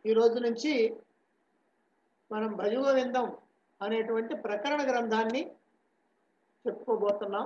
ఈ రోజు నుంచి మనం భజగోవిందం అనేటువంటి ప్రకరణ గ్రంథాన్ని చెప్పుకోబోతున్నాం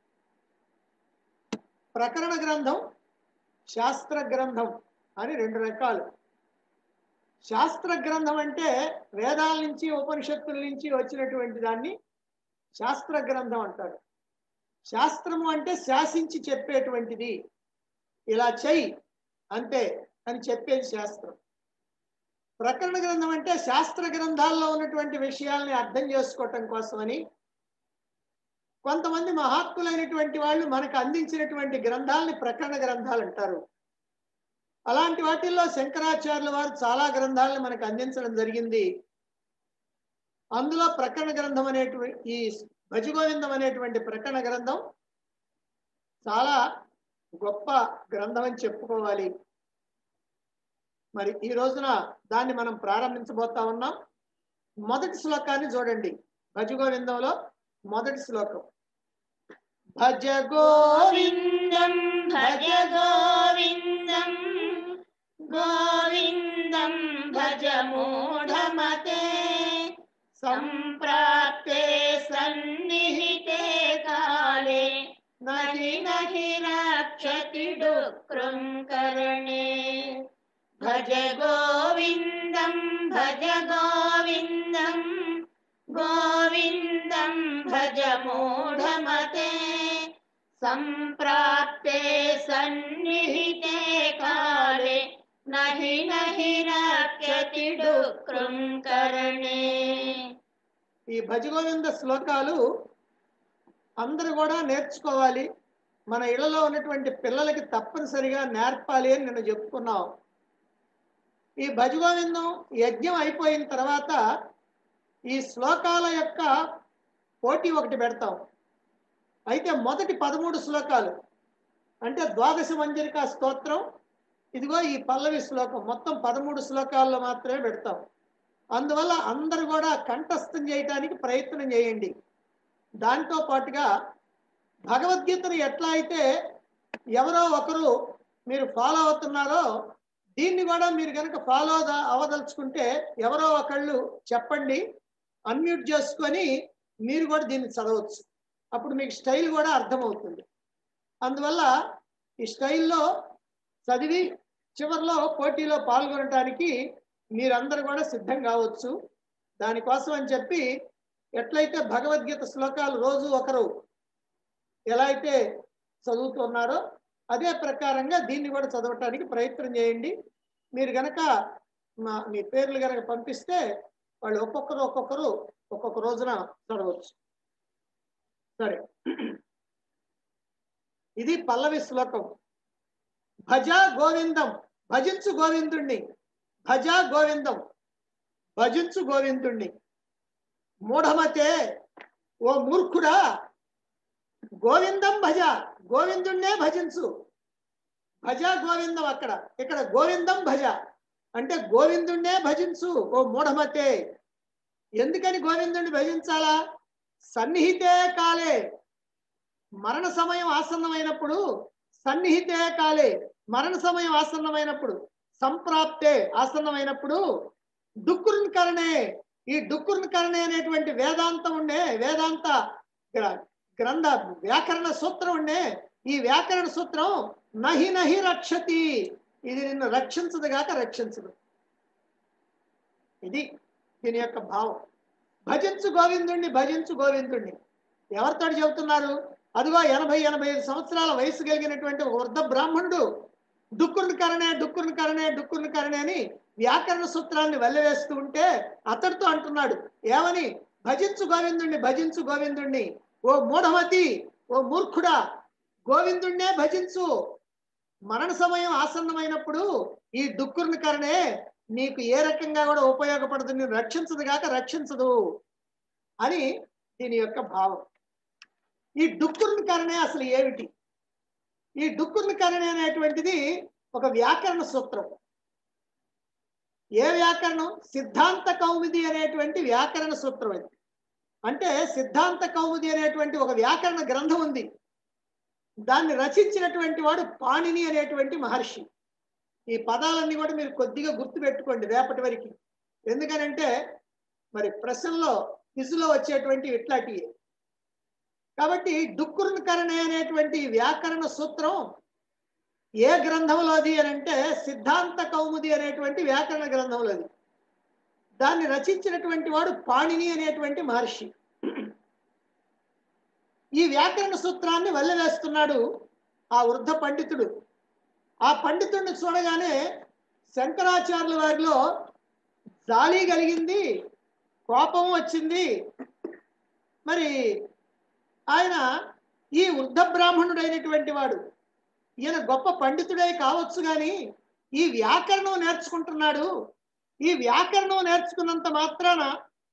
ప్రకరణ గ్రంథం శాస్త్ర గ్రంథం అని రెండు రకాలు శాస్త్ర గ్రంథం అంటే వేదాల నుంచి ఉపనిషత్తుల నుంచి వచ్చినటువంటి దాన్ని శాస్త్ర గ్రంథం అంటారు శాస్త్రము అంటే శాసించి చెప్పేటువంటిది ఇలా చెయ్యి అంతే అని చెప్పేది శాస్త్రం ప్రకరణ గ్రంథం అంటే శాస్త్ర గ్రంథాల్లో ఉన్నటువంటి విషయాల్ని అర్థం చేసుకోవటం కోసమని కొంతమంది మహాత్ములైనటువంటి వాళ్ళు మనకు అందించినటువంటి గ్రంథాలని ప్రకరణ గ్రంథాలు అంటారు అలాంటి వాటిల్లో శంకరాచార్యుల వారు చాలా గ్రంథాలను మనకు అందించడం జరిగింది అందులో ప్రకరణ గ్రంథం అనేటువంటి ఈ భజగోవిందం అనేటువంటి ప్రకరణ గ్రంథం చాలా గొప్ప గ్రంథం అని చెప్పుకోవాలి మరి ఈ రోజున దాన్ని మనం ప్రారంభించబోతా ఉన్నాం మొదటి శ్లోకాన్ని చూడండి భజగోవిందంలో మొదటి శ్లోకం భజ గోవిందం భజ గోవిందం గోవిందం భజ మూఢమతే సంప్రాప్తే సన్నిహితే కాలే నహి నహి రక్షతి డుక్రం కరణే భజ గోవిందం భజ గోవిందం గోవిందం భజ మూఢమతే సంప్రాప్తే సన్నిహితే కాలే నహి నహి రక్షతి డుక్రం కరణే ఈ భజగోవింద శ్లోకాలు అందరూ కూడా నేర్చుకోవాలి మన ఇళ్లలో ఉన్నటువంటి పిల్లలకి తప్పనిసరిగా నేర్పాలి అని నేను చెప్పుకున్నాం ఈ భజగోవిందం యజ్ఞం అయిపోయిన తర్వాత ఈ శ్లోకాల యొక్క పోటీ ఒకటి పెడతాం అయితే మొదటి పదమూడు శ్లోకాలు అంటే ద్వాదశ మంజరికా స్తోత్రం ఇదిగో ఈ పల్లవి శ్లోకం మొత్తం పదమూడు శ్లోకాల్లో మాత్రమే పెడతాం అందువల్ల అందరూ కూడా కంఠస్థం చేయటానికి ప్రయత్నం చేయండి దాంతో పాటుగా భగవద్గీతను ఎట్లా అయితే ఎవరో ఒకరు మీరు ఫాలో అవుతున్నారో దీన్ని కూడా మీరు కనుక ఫాలో అవదలుచుకుంటే ఎవరో ఒకళ్ళు చెప్పండి అన్మ్యూట్ చేసుకొని మీరు కూడా దీన్ని చదవచ్చు అప్పుడు మీకు స్టైల్ కూడా అర్థమవుతుంది అందువల్ల ఈ స్టైల్లో చదివి చివరిలో పోటీలో పాల్గొనటానికి మీరందరూ కూడా సిద్ధం కావచ్చు దానికోసం అని చెప్పి ఎట్లయితే భగవద్గీత శ్లోకాలు రోజు ఒకరు ఎలా అయితే చదువుతున్నారో అదే ప్రకారంగా దీన్ని కూడా చదవటానికి ప్రయత్నం చేయండి మీరు గనక మా మీ పేర్లు గనక పంపిస్తే వాళ్ళు ఒక్కొక్కరు ఒక్కొక్కరు ఒక్కొక్క రోజున చదవచ్చు సరే ఇది పల్లవి శ్లోకం భజ గోవిందం భజించు గోవిందుణ్ణి భజ గోవిందం భజించు గోవిందుణ్ణి మూఢమతే ఓ మూర్ఖుడా గోవిందం భజ గోవిందుణ్ణే భజించు భజ గోవిందం అక్కడ ఇక్కడ గోవిందం భజ అంటే గోవిందుణ్ణే భజించు ఓ మూఢమతే ఎందుకని గోవిందుణ్ణి భజించాలా సన్నిహితే కాలే మరణ సమయం ఆసన్నమైనప్పుడు సన్నిహితే కాలే మరణ సమయం ఆసన్నమైనప్పుడు సంప్రాప్తే ఆసన్నమైనప్పుడు డుక్కురుని కరణే ఈ డుక్కురుని కరణే అనేటువంటి వేదాంతం ఉండే వేదాంత గ్ర- గ్రంథ వ్యాకరణ సూత్రం ఉండే ఈ వ్యాకరణ సూత్రం నహి నహి రక్షతి ఇది నిన్ను రక్షించదు గాక రక్షించదు ఇది దీని యొక్క భావం భజించు గోవిందుణ్ణి భజించు గోవిందుణ్ణి ఎవరితో చెబుతున్నారు అదిగో ఎనభై ఎనభై ఐదు సంవత్సరాల వయసు కలిగినటువంటి ఒక వృద్ధ బ్రాహ్మణుడు డుక్కుర్ని కరణే డుక్కుర్ని కరణే డుక్కుర్ని కరణే అని వ్యాకరణ సూత్రాన్ని వెళ్ళవేస్తూ ఉంటే అతడితో అంటున్నాడు ఏమని భజించు గోవిందుణ్ణి భజించు గోవిందుణ్ణి ఓ మూఢమతి ఓ మూర్ఖుడా గోవిందుణ్ణే భజించు మరణ సమయం ఆసన్నమైనప్పుడు ఈ డుక్కుర్ని కరణే నీకు ఏ రకంగా కూడా ఉపయోగపడదు నేను రక్షించదు గాక రక్షించదు అని దీని యొక్క భావం ఈ డుక్కుర్ని కరణే అసలు ఏమిటి ఈ డుక్కుర్ని కరణే అనేటువంటిది ఒక వ్యాకరణ సూత్రం ఏ వ్యాకరణం సిద్ధాంత కౌముది అనేటువంటి వ్యాకరణ సూత్రం ఇది అంటే సిద్ధాంత కౌముది అనేటువంటి ఒక వ్యాకరణ గ్రంథం ఉంది దాన్ని రచించినటువంటి వాడు పాణిని అనేటువంటి మహర్షి ఈ పదాలన్నీ కూడా మీరు కొద్దిగా గుర్తు పెట్టుకోండి రేపటి వరకు ఎందుకనంటే మరి ప్రశ్నలో క్విజ్లో వచ్చేటువంటి ఇట్లాంటివి కాబట్టి డుక్కురుకరణే అనేటువంటి వ్యాకరణ సూత్రం ఏ గ్రంథంలోది అని అంటే సిద్ధాంత కౌముది అనేటువంటి వ్యాకరణ గ్రంథంలోది దాన్ని రచించినటువంటి వాడు పాణిని అనేటువంటి మహర్షి ఈ వ్యాకరణ సూత్రాన్ని వల్లవేస్తున్నాడు ఆ వృద్ధ పండితుడు ఆ పండితుడిని చూడగానే శంకరాచార్యుల వారిలో జాలి కలిగింది కోపం వచ్చింది మరి ఆయన ఈ వృద్ధ బ్రాహ్మణుడైనటువంటి వాడు ఈయన గొప్ప పండితుడే కావచ్చు కానీ ఈ వ్యాకరణం నేర్చుకుంటున్నాడు ఈ వ్యాకరణం నేర్చుకున్నంత మాత్రాన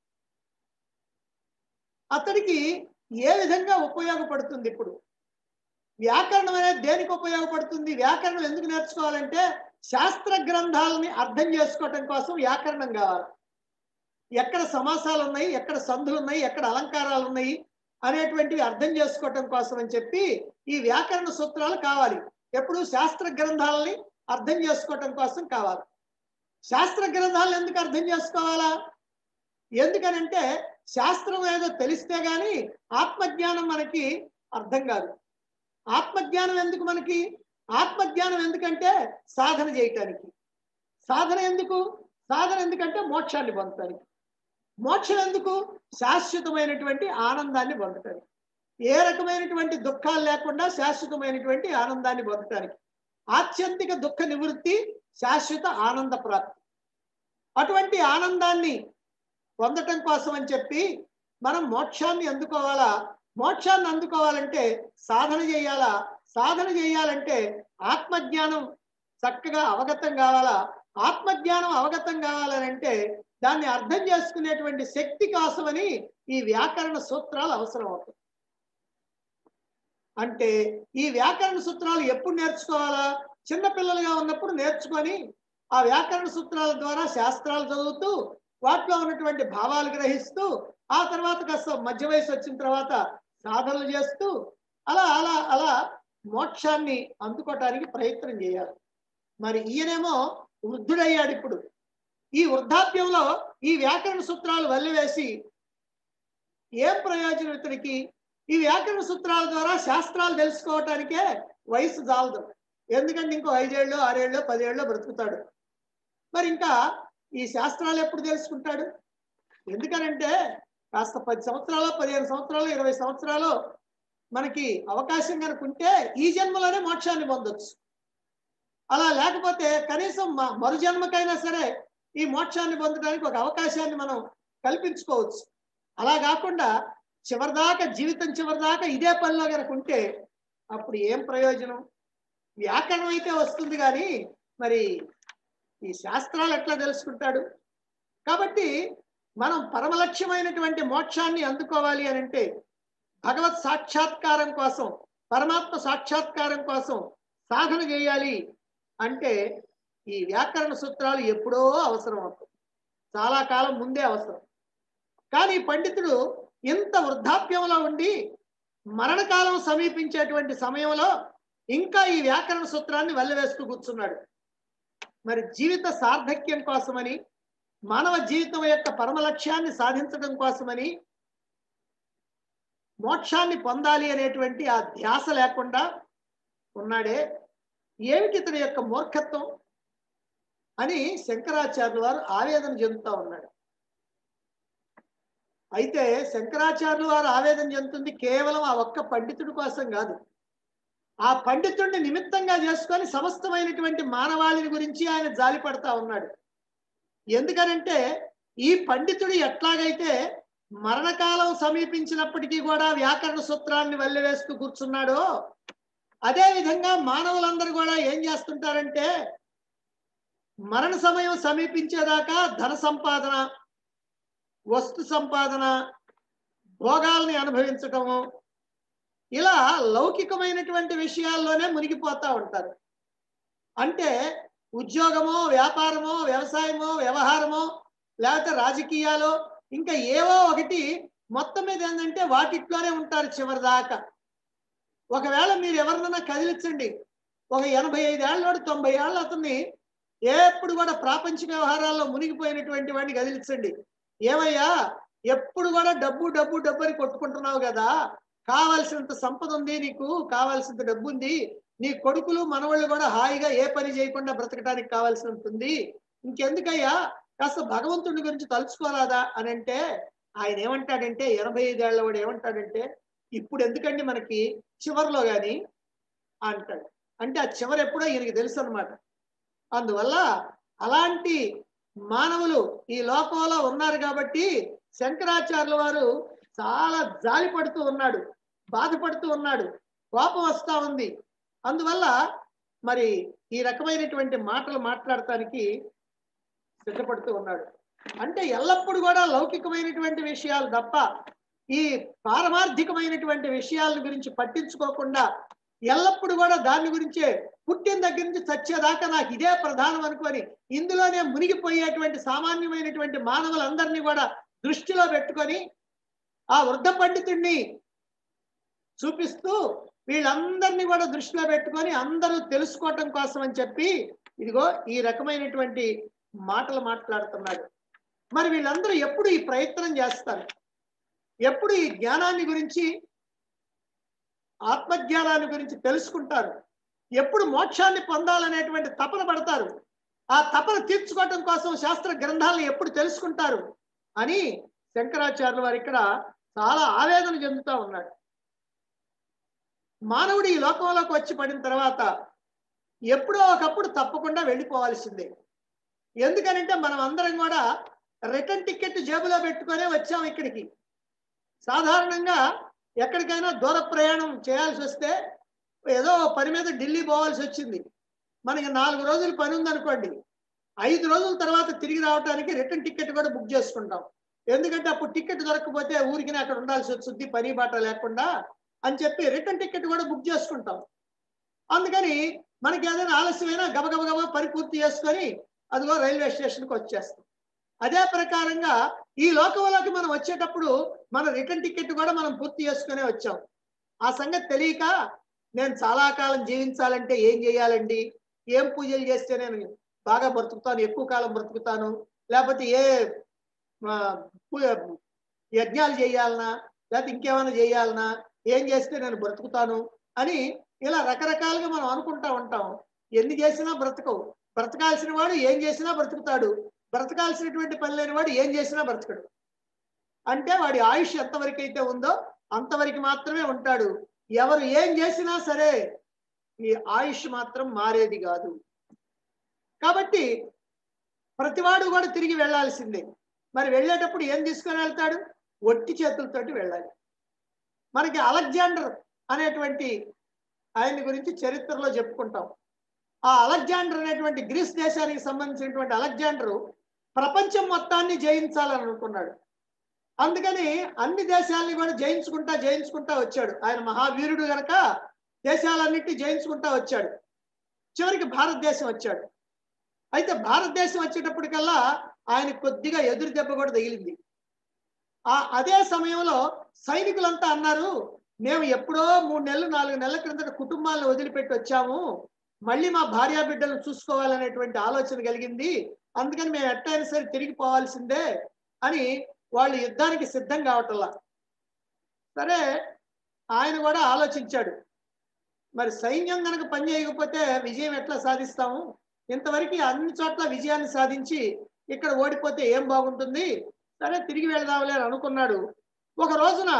అతడికి ఏ విధంగా ఉపయోగపడుతుంది ఇప్పుడు వ్యాకరణం అనేది దేనికి ఉపయోగపడుతుంది వ్యాకరణం ఎందుకు నేర్చుకోవాలంటే శాస్త్ర గ్రంథాలని అర్థం చేసుకోవటం కోసం వ్యాకరణం కావాలి ఎక్కడ సమాసాలు ఉన్నాయి ఎక్కడ సంధులు ఉన్నాయి ఎక్కడ అలంకారాలు ఉన్నాయి అనేటువంటివి అర్థం చేసుకోవటం కోసం అని చెప్పి ఈ వ్యాకరణ సూత్రాలు కావాలి ఎప్పుడు శాస్త్ర గ్రంథాలని అర్థం చేసుకోవటం కోసం కావాలి శాస్త్ర గ్రంథాలను ఎందుకు అర్థం చేసుకోవాలా ఎందుకనంటే శాస్త్రం ఏదో తెలిస్తే గాని ఆత్మజ్ఞానం మనకి అర్థం కాదు ఆత్మజ్ఞానం ఎందుకు మనకి ఆత్మజ్ఞానం ఎందుకంటే సాధన చేయటానికి సాధన ఎందుకు సాధన ఎందుకంటే మోక్షాన్ని పొందటానికి మోక్షం ఎందుకు శాశ్వతమైనటువంటి ఆనందాన్ని పొందటానికి ఏ రకమైనటువంటి దుఃఖాలు లేకుండా శాశ్వతమైనటువంటి ఆనందాన్ని పొందటానికి ఆత్యంతిక దుఃఖ నివృత్తి శాశ్వత ఆనంద ప్రాప్తి అటువంటి ఆనందాన్ని పొందటం కోసం అని చెప్పి మనం మోక్షాన్ని అందుకోవాలా మోక్షాన్ని అందుకోవాలంటే సాధన చేయాలా సాధన చేయాలంటే ఆత్మజ్ఞానం చక్కగా అవగతం కావాలా ఆత్మజ్ఞానం అవగతం కావాలనంటే దాన్ని అర్థం చేసుకునేటువంటి శక్తి కోసమని ఈ వ్యాకరణ సూత్రాలు అవసరం అవుతాయి అంటే ఈ వ్యాకరణ సూత్రాలు ఎప్పుడు నేర్చుకోవాలా చిన్నపిల్లలుగా ఉన్నప్పుడు నేర్చుకొని ఆ వ్యాకరణ సూత్రాల ద్వారా శాస్త్రాలు చదువుతూ వాటిలో ఉన్నటువంటి భావాలు గ్రహిస్తూ ఆ తర్వాత కాస్త మధ్య వయసు వచ్చిన తర్వాత సాధనలు చేస్తూ అలా అలా అలా మోక్షాన్ని అందుకోవటానికి ప్రయత్నం చేయాలి మరి ఈయనేమో వృద్ధుడయ్యాడు ఇప్పుడు ఈ వృద్ధాప్యంలో ఈ వ్యాకరణ సూత్రాలు వల్లివేసి ఏం ప్రయోజనం ఇతనికి ఈ వ్యాకరణ సూత్రాల ద్వారా శాస్త్రాలు తెలుసుకోవటానికే వయసు చాలదు ఎందుకంటే ఇంకో ఐదేళ్ళు ఆరేళ్ళు పదేళ్ళు బ్రతుకుతాడు మరి ఇంకా ఈ శాస్త్రాలు ఎప్పుడు తెలుసుకుంటాడు ఎందుకనంటే కాస్త పది సంవత్సరాలు పదిహేను సంవత్సరాలు ఇరవై సంవత్సరాలు మనకి అవకాశం కనుక ఉంటే ఈ జన్మలోనే మోక్షాన్ని పొందొచ్చు అలా లేకపోతే కనీసం మ- మరు జన్మకైనా సరే ఈ మోక్షాన్ని పొందడానికి ఒక అవకాశాన్ని మనం కల్పించుకోవచ్చు అలా కాకుండా చివరిదాకా జీవితం చివరిదాకా ఇదే పనిలో కనుక ఉంటే అప్పుడు ఏం ప్రయోజనం వ్యాకరణం అయితే వస్తుంది కానీ మరి ఈ శాస్త్రాలు ఎట్లా తెలుసుకుంటాడు కాబట్టి మనం పరమలక్ష్యమైనటువంటి మోక్షాన్ని అందుకోవాలి అని అంటే భగవత్ సాక్షాత్కారం కోసం పరమాత్మ సాక్షాత్కారం కోసం సాధన చేయాలి అంటే ఈ వ్యాకరణ సూత్రాలు ఎప్పుడో అవసరం అవుతుంది చాలా కాలం ముందే అవసరం కానీ ఈ పండితుడు ఇంత వృద్ధాప్యంలో ఉండి మరణకాలం సమీపించేటువంటి సమయంలో ఇంకా ఈ వ్యాకరణ సూత్రాన్ని వల్లవేస్తూ కూర్చున్నాడు మరి జీవిత సార్థక్యం కోసమని మానవ జీవితం యొక్క పరమ లక్ష్యాన్ని సాధించడం కోసమని మోక్షాన్ని పొందాలి అనేటువంటి ఆ ధ్యాస లేకుండా ఉన్నాడే ఏమిటి ఇతని యొక్క మూర్ఖత్వం అని శంకరాచార్యుల వారు ఆవేదన చెందుతా ఉన్నాడు అయితే శంకరాచార్యుల వారు ఆవేదన చెందుతుంది కేవలం ఆ ఒక్క పండితుడి కోసం కాదు ఆ పండితుడిని నిమిత్తంగా చేసుకొని సమస్తమైనటువంటి మానవాళిని గురించి ఆయన జాలి పడతా ఉన్నాడు ఎందుకనంటే ఈ పండితుడు ఎట్లాగైతే మరణకాలం సమీపించినప్పటికీ కూడా వ్యాకరణ సూత్రాన్ని వల్లవేస్తూ కూర్చున్నాడో అదే విధంగా మానవులందరూ కూడా ఏం చేస్తుంటారంటే మరణ సమయం సమీపించేదాకా ధన సంపాదన వస్తు సంపాదన భోగాల్ని అనుభవించటము ఇలా లౌకికమైనటువంటి విషయాల్లోనే మునిగిపోతా ఉంటారు అంటే ఉద్యోగమో వ్యాపారమో వ్యవసాయమో వ్యవహారమో లేకపోతే రాజకీయాలు ఇంకా ఏవో ఒకటి మొత్తం మీద ఏంటంటే వాటిట్లోనే ఉంటారు చివరి దాకా ఒకవేళ మీరు ఎవరినైనా కదిలించండి ఒక ఎనభై ఐదు ఏళ్ళోడు తొంభై ఏళ్ళు అతన్ని ఎప్పుడు కూడా ప్రాపంచిక వ్యవహారాల్లో మునిగిపోయినటువంటి వాడిని కదిలించండి ఏమయ్యా ఎప్పుడు కూడా డబ్బు డబ్బు డబ్బు అని కొట్టుకుంటున్నావు కదా కావాల్సినంత సంపద ఉంది నీకు కావాల్సినంత డబ్బు ఉంది నీ కొడుకులు మనవాళ్ళు కూడా హాయిగా ఏ పని చేయకుండా బ్రతకడానికి కావాల్సినంత ఉంది ఇంకెందుకయ్యా కాస్త భగవంతుడి గురించి తలుచుకోరాదా అని అంటే ఆయన ఏమంటాడంటే ఎనభై ఐదేళ్ల వాడు ఏమంటాడంటే ఇప్పుడు ఎందుకండి మనకి చివరిలో గాని అంటాడు అంటే ఆ చివరి ఎప్పుడో ఈయనకి తెలుసు అనమాట అందువల్ల అలాంటి మానవులు ఈ లోకంలో ఉన్నారు కాబట్టి శంకరాచార్యుల వారు చాలా జాలి పడుతూ ఉన్నాడు బాధపడుతూ ఉన్నాడు కోపం వస్తా ఉంది అందువల్ల మరి ఈ రకమైనటువంటి మాటలు మాట్లాడటానికి సిద్ధపడుతూ ఉన్నాడు అంటే ఎల్లప్పుడూ కూడా లౌకికమైనటువంటి విషయాలు తప్ప ఈ పారమార్థికమైనటువంటి విషయాల గురించి పట్టించుకోకుండా ఎల్లప్పుడు కూడా దాని గురించే పుట్టిన దగ్గర నుంచి చచ్చేదాకా నాకు ఇదే ప్రధానం అనుకొని ఇందులోనే మునిగిపోయేటువంటి సామాన్యమైనటువంటి మానవులందరినీ కూడా దృష్టిలో పెట్టుకొని ఆ వృద్ధ పండితుడిని చూపిస్తూ వీళ్ళందరినీ కూడా దృష్టిలో పెట్టుకొని అందరూ తెలుసుకోవటం కోసం అని చెప్పి ఇదిగో ఈ రకమైనటువంటి మాటలు మాట్లాడుతున్నాడు మరి వీళ్ళందరూ ఎప్పుడు ఈ ప్రయత్నం చేస్తారు ఎప్పుడు ఈ జ్ఞానాన్ని గురించి ఆత్మజ్ఞానాన్ని గురించి తెలుసుకుంటారు ఎప్పుడు మోక్షాన్ని పొందాలనేటువంటి తపన పడతారు ఆ తపన తీర్చుకోవటం కోసం శాస్త్ర గ్రంథాలను ఎప్పుడు తెలుసుకుంటారు అని శంకరాచార్యుల వారు ఇక్కడ చాలా ఆవేదన చెందుతూ ఉన్నాడు మానవుడు ఈ లోకంలోకి వచ్చి పడిన తర్వాత ఎప్పుడో ఒకప్పుడు తప్పకుండా వెళ్ళిపోవాల్సిందే ఎందుకనంటే మనం అందరం కూడా రిటర్న్ టికెట్ జేబులో పెట్టుకొనే వచ్చాం ఇక్కడికి సాధారణంగా ఎక్కడికైనా దూర ప్రయాణం చేయాల్సి వస్తే ఏదో పని మీద ఢిల్లీ పోవాల్సి వచ్చింది మనకి నాలుగు రోజులు పని ఉందనుకోండి ఐదు రోజుల తర్వాత తిరిగి రావడానికి రిటర్న్ టికెట్ కూడా బుక్ చేసుకుంటాం ఎందుకంటే అప్పుడు టికెట్ దొరకకపోతే ఊరికి అక్కడ ఉండాల్సి వస్తుంది పని బాట లేకుండా అని చెప్పి రిటర్న్ టికెట్ కూడా బుక్ చేసుకుంటాం అందుకని మనకి ఏదైనా ఆలస్యమైనా గబగబ గబ పని పూర్తి చేసుకొని అదిగో రైల్వే స్టేషన్కి వచ్చేస్తాం అదే ప్రకారంగా ఈ లోకంలోకి మనం వచ్చేటప్పుడు మన రిటర్న్ టికెట్ కూడా మనం పూర్తి చేసుకునే వచ్చాం ఆ సంగతి తెలియక నేను చాలా కాలం జీవించాలంటే ఏం చేయాలండి ఏం పూజలు చేస్తే నేను బాగా బ్రతుకుతాను ఎక్కువ కాలం బ్రతుకుతాను లేకపోతే ఏ ఆ, పూ- యజ్ఞాలు చేయాలనా లేకపోతే ఇంకేమైనా చేయాలనా ఏం చేస్తే నేను బ్రతుకుతాను అని ఇలా రకరకాలుగా మనం అనుకుంటా ఉంటాం ఎన్ని చేసినా బ్రతకవు బ్రతకాల్సిన వాడు ఏం చేసినా బ్రతుకుతాడు బ్రతకాల్సినటువంటి పని లేని వాడు ఏం చేసినా బ్రతకడు అంటే వాడి ఆయుష్ ఎంతవరకు అయితే ఉందో అంతవరకు మాత్రమే ఉంటాడు ఎవరు ఏం చేసినా సరే ఈ ఆయుష్ మాత్రం మారేది కాదు కాబట్టి ప్రతివాడు కూడా తిరిగి వెళ్ళాల్సిందే మరి వెళ్ళేటప్పుడు ఏం తీసుకొని వెళ్తాడు ఒట్టి చేతులతోటి వెళ్ళాలి మనకి అలెగ్జాండర్ అనేటువంటి ఆయన గురించి చరిత్రలో చెప్పుకుంటాం ఆ అలెగ్జాండర్ అనేటువంటి గ్రీస్ దేశానికి సంబంధించినటువంటి అలెగ్జాండరు ప్రపంచం మొత్తాన్ని జయించాలని అనుకున్నాడు అందుకని అన్ని దేశాలని కూడా జయించుకుంటా జయించుకుంటా వచ్చాడు ఆయన మహావీరుడు గనక దేశాలన్నిటి జయించుకుంటా వచ్చాడు చివరికి భారతదేశం వచ్చాడు అయితే భారతదేశం వచ్చేటప్పటికల్లా ఆయన కొద్దిగా ఎదురు దెబ్బ కూడా తగిలింది ఆ అదే సమయంలో సైనికులంతా అన్నారు మేము ఎప్పుడో మూడు నెలలు నాలుగు నెలల క్రిందట కుటుంబాలను వదిలిపెట్టి వచ్చాము మళ్ళీ మా భార్యా బిడ్డలను చూసుకోవాలనేటువంటి ఆలోచన కలిగింది అందుకని మేము ఎట్టయినా సరే తిరిగి పోవాల్సిందే అని వాళ్ళు యుద్ధానికి సిద్ధం కావటంలా సరే ఆయన కూడా ఆలోచించాడు మరి సైన్యం కనుక పని చేయకపోతే విజయం ఎట్లా సాధిస్తాము ఇంతవరకు అన్ని చోట్ల విజయాన్ని సాధించి ఇక్కడ ఓడిపోతే ఏం బాగుంటుంది సరే తిరిగి వెళదాంలే అని అనుకున్నాడు ఒక రోజున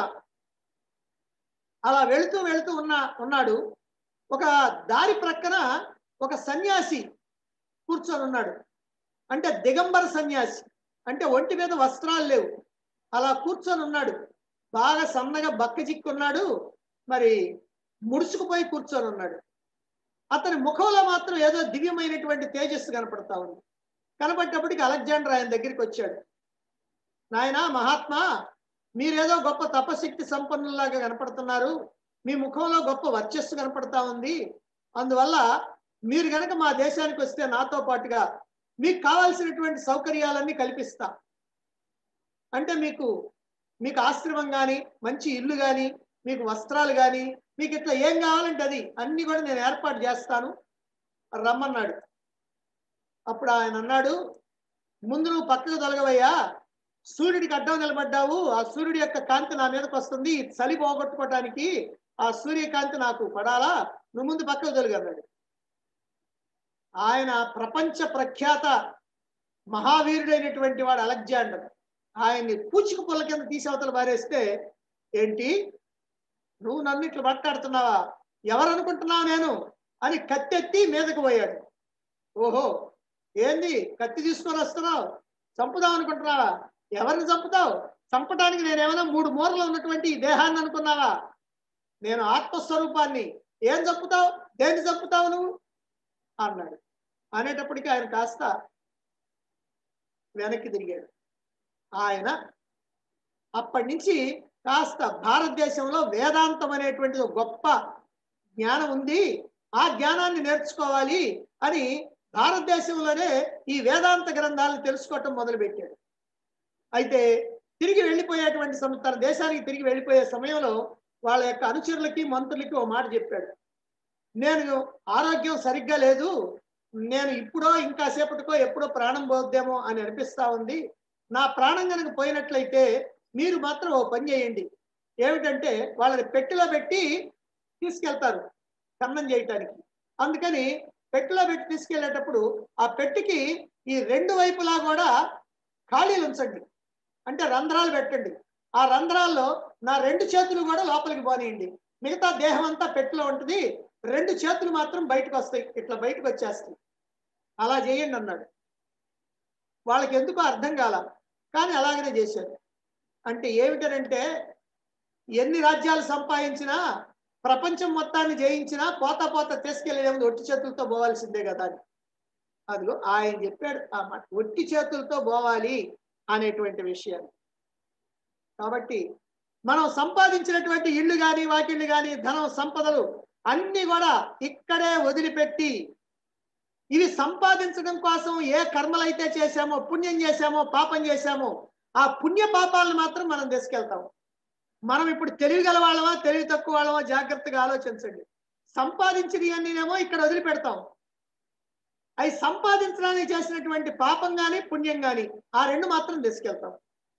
అలా వెళుతూ వెళుతూ ఉన్న ఉన్నాడు ఒక దారి ప్రక్కన ఒక సన్యాసి కూర్చొని ఉన్నాడు అంటే దిగంబర సన్యాసి అంటే ఒంటి మీద వస్త్రాలు లేవు అలా కూర్చొని ఉన్నాడు బాగా సన్నగా బక్క చిక్కున్నాడు మరి ముడుచుకుపోయి కూర్చొని ఉన్నాడు అతని ముఖంలో మాత్రం ఏదో దివ్యమైనటువంటి తేజస్సు కనపడతా ఉంది కనపడ్డప్పటికి అలెగ్జాండర్ ఆయన దగ్గరికి వచ్చాడు నాయనా మహాత్మా మీరేదో గొప్ప తపశక్తి సంపన్నులాగా కనపడుతున్నారు మీ ముఖంలో గొప్ప వర్చస్సు కనపడతా ఉంది అందువల్ల మీరు గనక మా దేశానికి వస్తే నాతో పాటుగా మీకు కావాల్సినటువంటి సౌకర్యాలన్నీ కల్పిస్తా అంటే మీకు మీకు ఆశ్రమం కానీ మంచి ఇల్లు కానీ మీకు వస్త్రాలు కానీ మీకు ఇట్లా ఏం కావాలంటే అది అన్ని కూడా నేను ఏర్పాటు చేస్తాను రమ్మన్నాడు అప్పుడు ఆయన అన్నాడు ముందు నువ్వు పక్కకు తొలగవయ్యా సూర్యుడికి అడ్డం నిలబడ్డావు ఆ సూర్యుడి యొక్క కాంతి నా మీదకి వస్తుంది ఈ చలి పోగొట్టుకోవడానికి ఆ సూర్యకాంతి నాకు పడాలా నువ్వు ముందు పక్కకు తొలగి అన్నాడు ఆయన ప్రపంచ ప్రఖ్యాత మహావీరుడైనటువంటి వాడు అలెగ్జాండర్ ఆయన్ని పూచిక పుల్ల కింద తీసి అవతల పారేస్తే ఏంటి నువ్వు నన్ను ఇట్లా మాట్లాడుతున్నావా ఎవరు అనుకుంటున్నావు నేను అని కత్తెత్తి మీదకు పోయాడు ఓహో ఏంది కత్తి తీసుకొని వస్తున్నావు చంపుదాం అనుకుంటున్నావా ఎవరిని చంపుతావు చంపడానికి నేనేమైనా మూడు మూరలు ఉన్నటువంటి ఈ దేహాన్ని అనుకున్నావా నేను ఆత్మస్వరూపాన్ని ఏం చంపుతావు దేన్ని చంపుతావు నువ్వు అన్నాడు అనేటప్పటికీ ఆయన కాస్త వెనక్కి తిరిగాడు ఆయన అప్పటి నుంచి కాస్త భారతదేశంలో వేదాంతం అనేటువంటిది ఒక గొప్ప జ్ఞానం ఉంది ఆ జ్ఞానాన్ని నేర్చుకోవాలి అని భారతదేశంలోనే ఈ వేదాంత గ్రంథాలను తెలుసుకోవటం మొదలుపెట్టాడు అయితే తిరిగి వెళ్ళిపోయేటువంటి సమ తన దేశానికి తిరిగి వెళ్ళిపోయే సమయంలో వాళ్ళ యొక్క అనుచరులకి మంత్రులకి ఓ మాట చెప్పాడు నేను ఆరోగ్యం సరిగ్గా లేదు నేను ఇప్పుడో ఇంకా సేపటికో ఎప్పుడో ప్రాణం పోద్దేమో అని అనిపిస్తా ఉంది నా ప్రాణం కనుక పోయినట్లయితే మీరు మాత్రం ఓ పని చేయండి ఏమిటంటే వాళ్ళని పెట్టెలో పెట్టి తీసుకెళ్తారు కన్నం చేయటానికి అందుకని పెట్టెలో పెట్టి తీసుకెళ్లేటప్పుడు ఆ పెట్టెకి ఈ రెండు వైపులా కూడా ఖాళీలు ఉంచండి అంటే రంధ్రాలు పెట్టండి ఆ రంధ్రాల్లో నా రెండు చేతులు కూడా లోపలికి పోనీయండి మిగతా దేహం అంతా పెట్టెలో ఉంటుంది రెండు చేతులు మాత్రం బయటకు వస్తాయి ఇట్లా బయటకు వచ్చేస్తాయి అలా చేయండి అన్నాడు వాళ్ళకి ఎందుకో అర్థం కాల కానీ అలాగనే చేశారు అంటే ఏమిటనంటే ఎన్ని రాజ్యాలు సంపాదించినా ప్రపంచం మొత్తాన్ని జయించినా పోతా పోతా తీసుకెళ్ళేది ఒట్టి చేతులతో పోవాల్సిందే కదా అని అదిగో ఆయన చెప్పాడు ఆ మాట ఒట్టి చేతులతో పోవాలి అనేటువంటి విషయాన్ని కాబట్టి మనం సంపాదించినటువంటి ఇళ్ళు కానీ వాకిళ్ళు కానీ ధనం సంపదలు అన్ని కూడా ఇక్కడే వదిలిపెట్టి ఇవి సంపాదించడం కోసం ఏ కర్మలైతే చేశామో పుణ్యం చేశామో పాపం చేశామో ఆ పుణ్య పాపాలను మాత్రం మనం తీసుకెళ్తాం మనం ఇప్పుడు తెలివి గల వాళ్ళమా తెలివి తక్కువ వాళ్ళమా జాగ్రత్తగా ఆలోచించండి సంపాదించినవన్నీనేమో ఇక్కడ వదిలిపెడతాం అవి సంపాదించడానికి చేసినటువంటి పాపం కానీ పుణ్యం కానీ ఆ రెండు మాత్రం తీసుకెళ్తాం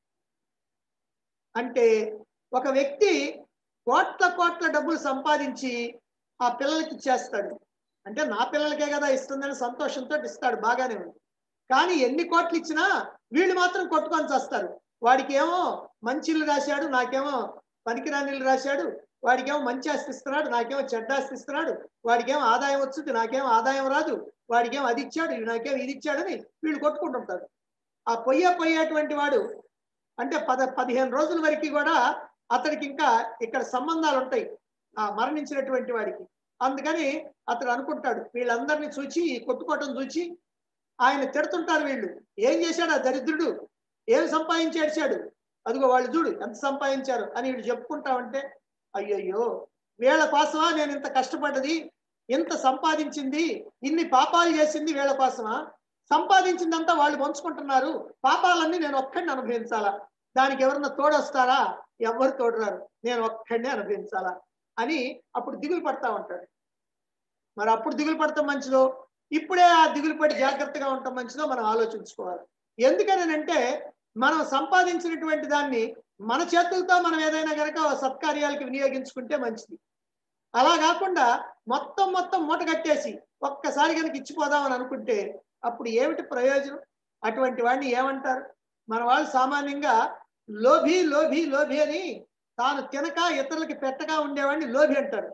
అంటే ఒక వ్యక్తి కోట్ల కోట్ల డబ్బులు సంపాదించి ఆ పిల్లలకి ఇచ్చేస్తాడు అంటే నా పిల్లలకే కదా ఇస్తుందని సంతోషంతో ఇస్తాడు బాగానే ఉంది కానీ ఎన్ని కోట్లు ఇచ్చినా వీళ్ళు మాత్రం కొట్టుకొని చేస్తారు వాడికి ఏమో మంచి ఇల్లు రాశాడు నాకేమో పనికిరాని ఇల్లు రాశాడు వాడికేమో మంచి ఆస్తి ఇస్తున్నాడు నాకేమో చెడ్డ ఆస్తి ఇస్తున్నాడు వాడికేమో ఆదాయం వచ్చింది నాకేమో ఆదాయం రాదు వాడికేమో అది ఇచ్చాడు నాకేమో ఇది ఇచ్చాడని వీళ్ళు కొట్టుకుంటుంటారు ఆ పొయ్యే పోయేటువంటి వాడు అంటే పద పదిహేను రోజుల వరకు కూడా అతడికి ఇంకా ఇక్కడ సంబంధాలు ఉంటాయి ఆ మరణించినటువంటి వాడికి అందుకని అతడు అనుకుంటాడు వీళ్ళందరినీ చూచి కొట్టుకోవటం చూచి ఆయన తిడుతుంటారు వీళ్ళు ఏం చేశాడు ఆ దరిద్రుడు ఏం సంపాదించేడ్చాడు అదిగో వాళ్ళు చూడు ఎంత సంపాదించారు అని వీళ్ళు చెప్పుకుంటా ఉంటే అయ్యయ్యో వీళ్ళ కోసమా నేను ఇంత కష్టపడ్డది ఇంత సంపాదించింది ఇన్ని పాపాలు చేసింది వీళ్ళ కోసమా సంపాదించిందంతా వాళ్ళు పంచుకుంటున్నారు పాపాలన్నీ నేను ఒక్కడిని అనుభవించాలా దానికి ఎవరన్నా తోడొస్తారా ఎవరు తోడరారు నేను ఒక్కడినే అనుభవించాలా అని అప్పుడు దిగులు పడతా ఉంటాడు మరి అప్పుడు దిగులు పడతాం మంచిదో ఇప్పుడే ఆ దిగులు పడి జాగ్రత్తగా ఉండటం మంచిదో మనం ఆలోచించుకోవాలి ఎందుకనంటే మనం సంపాదించినటువంటి దాన్ని మన చేతులతో మనం ఏదైనా కనుక సత్కార్యాలకు వినియోగించుకుంటే మంచిది అలా కాకుండా మొత్తం మొత్తం మూట కట్టేసి ఒక్కసారి కనుక ఇచ్చిపోదామని అనుకుంటే అప్పుడు ఏమిటి ప్రయోజనం అటువంటి వాడిని ఏమంటారు మన వాళ్ళు సామాన్యంగా లోభి లోభి లోభి అని తాను తినక ఇతరులకి పెట్టగా ఉండేవాడిని లోభి అంటారు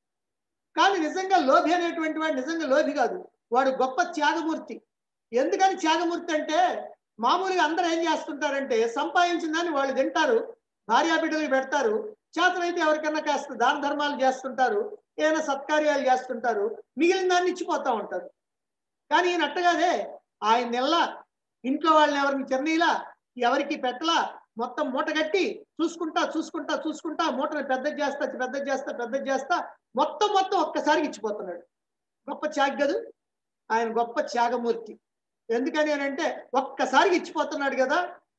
కానీ నిజంగా లోభి అనేటువంటి వాడు నిజంగా లోభి కాదు వాడు గొప్ప త్యాగమూర్తి ఎందుకని త్యాగమూర్తి అంటే మామూలుగా అందరూ ఏం చేస్తుంటారంటే సంపాదించిన దాన్ని వాళ్ళు తింటారు భార్యా బిడ్డలకు పెడతారు చేతనైతే ఎవరికన్నా కాస్త దాన ధర్మాలు చేస్తుంటారు ఏదైనా సత్కార్యాలు చేస్తుంటారు మిగిలిన దాన్ని ఇచ్చిపోతా ఉంటారు కానీ ఈయన అట్టగాదే ఆయన నెల ఇంట్లో వాళ్ళని ఎవరిని చెన్నీలా ఎవరికి పెట్టలా మొత్తం మూట కట్టి చూసుకుంటా చూసుకుంటా చూసుకుంటా మూటను పెద్దది చేస్తా పెద్దది చేస్తా పెద్దది చేస్తా మొత్తం మొత్తం ఒక్కసారికి ఇచ్చిపోతున్నాడు గొప్ప త్యాగదు ఆయన గొప్ప త్యాగమూర్తి ఎందుకని అని అంటే ఒక్కసారికి ఇచ్చిపోతున్నాడు కదా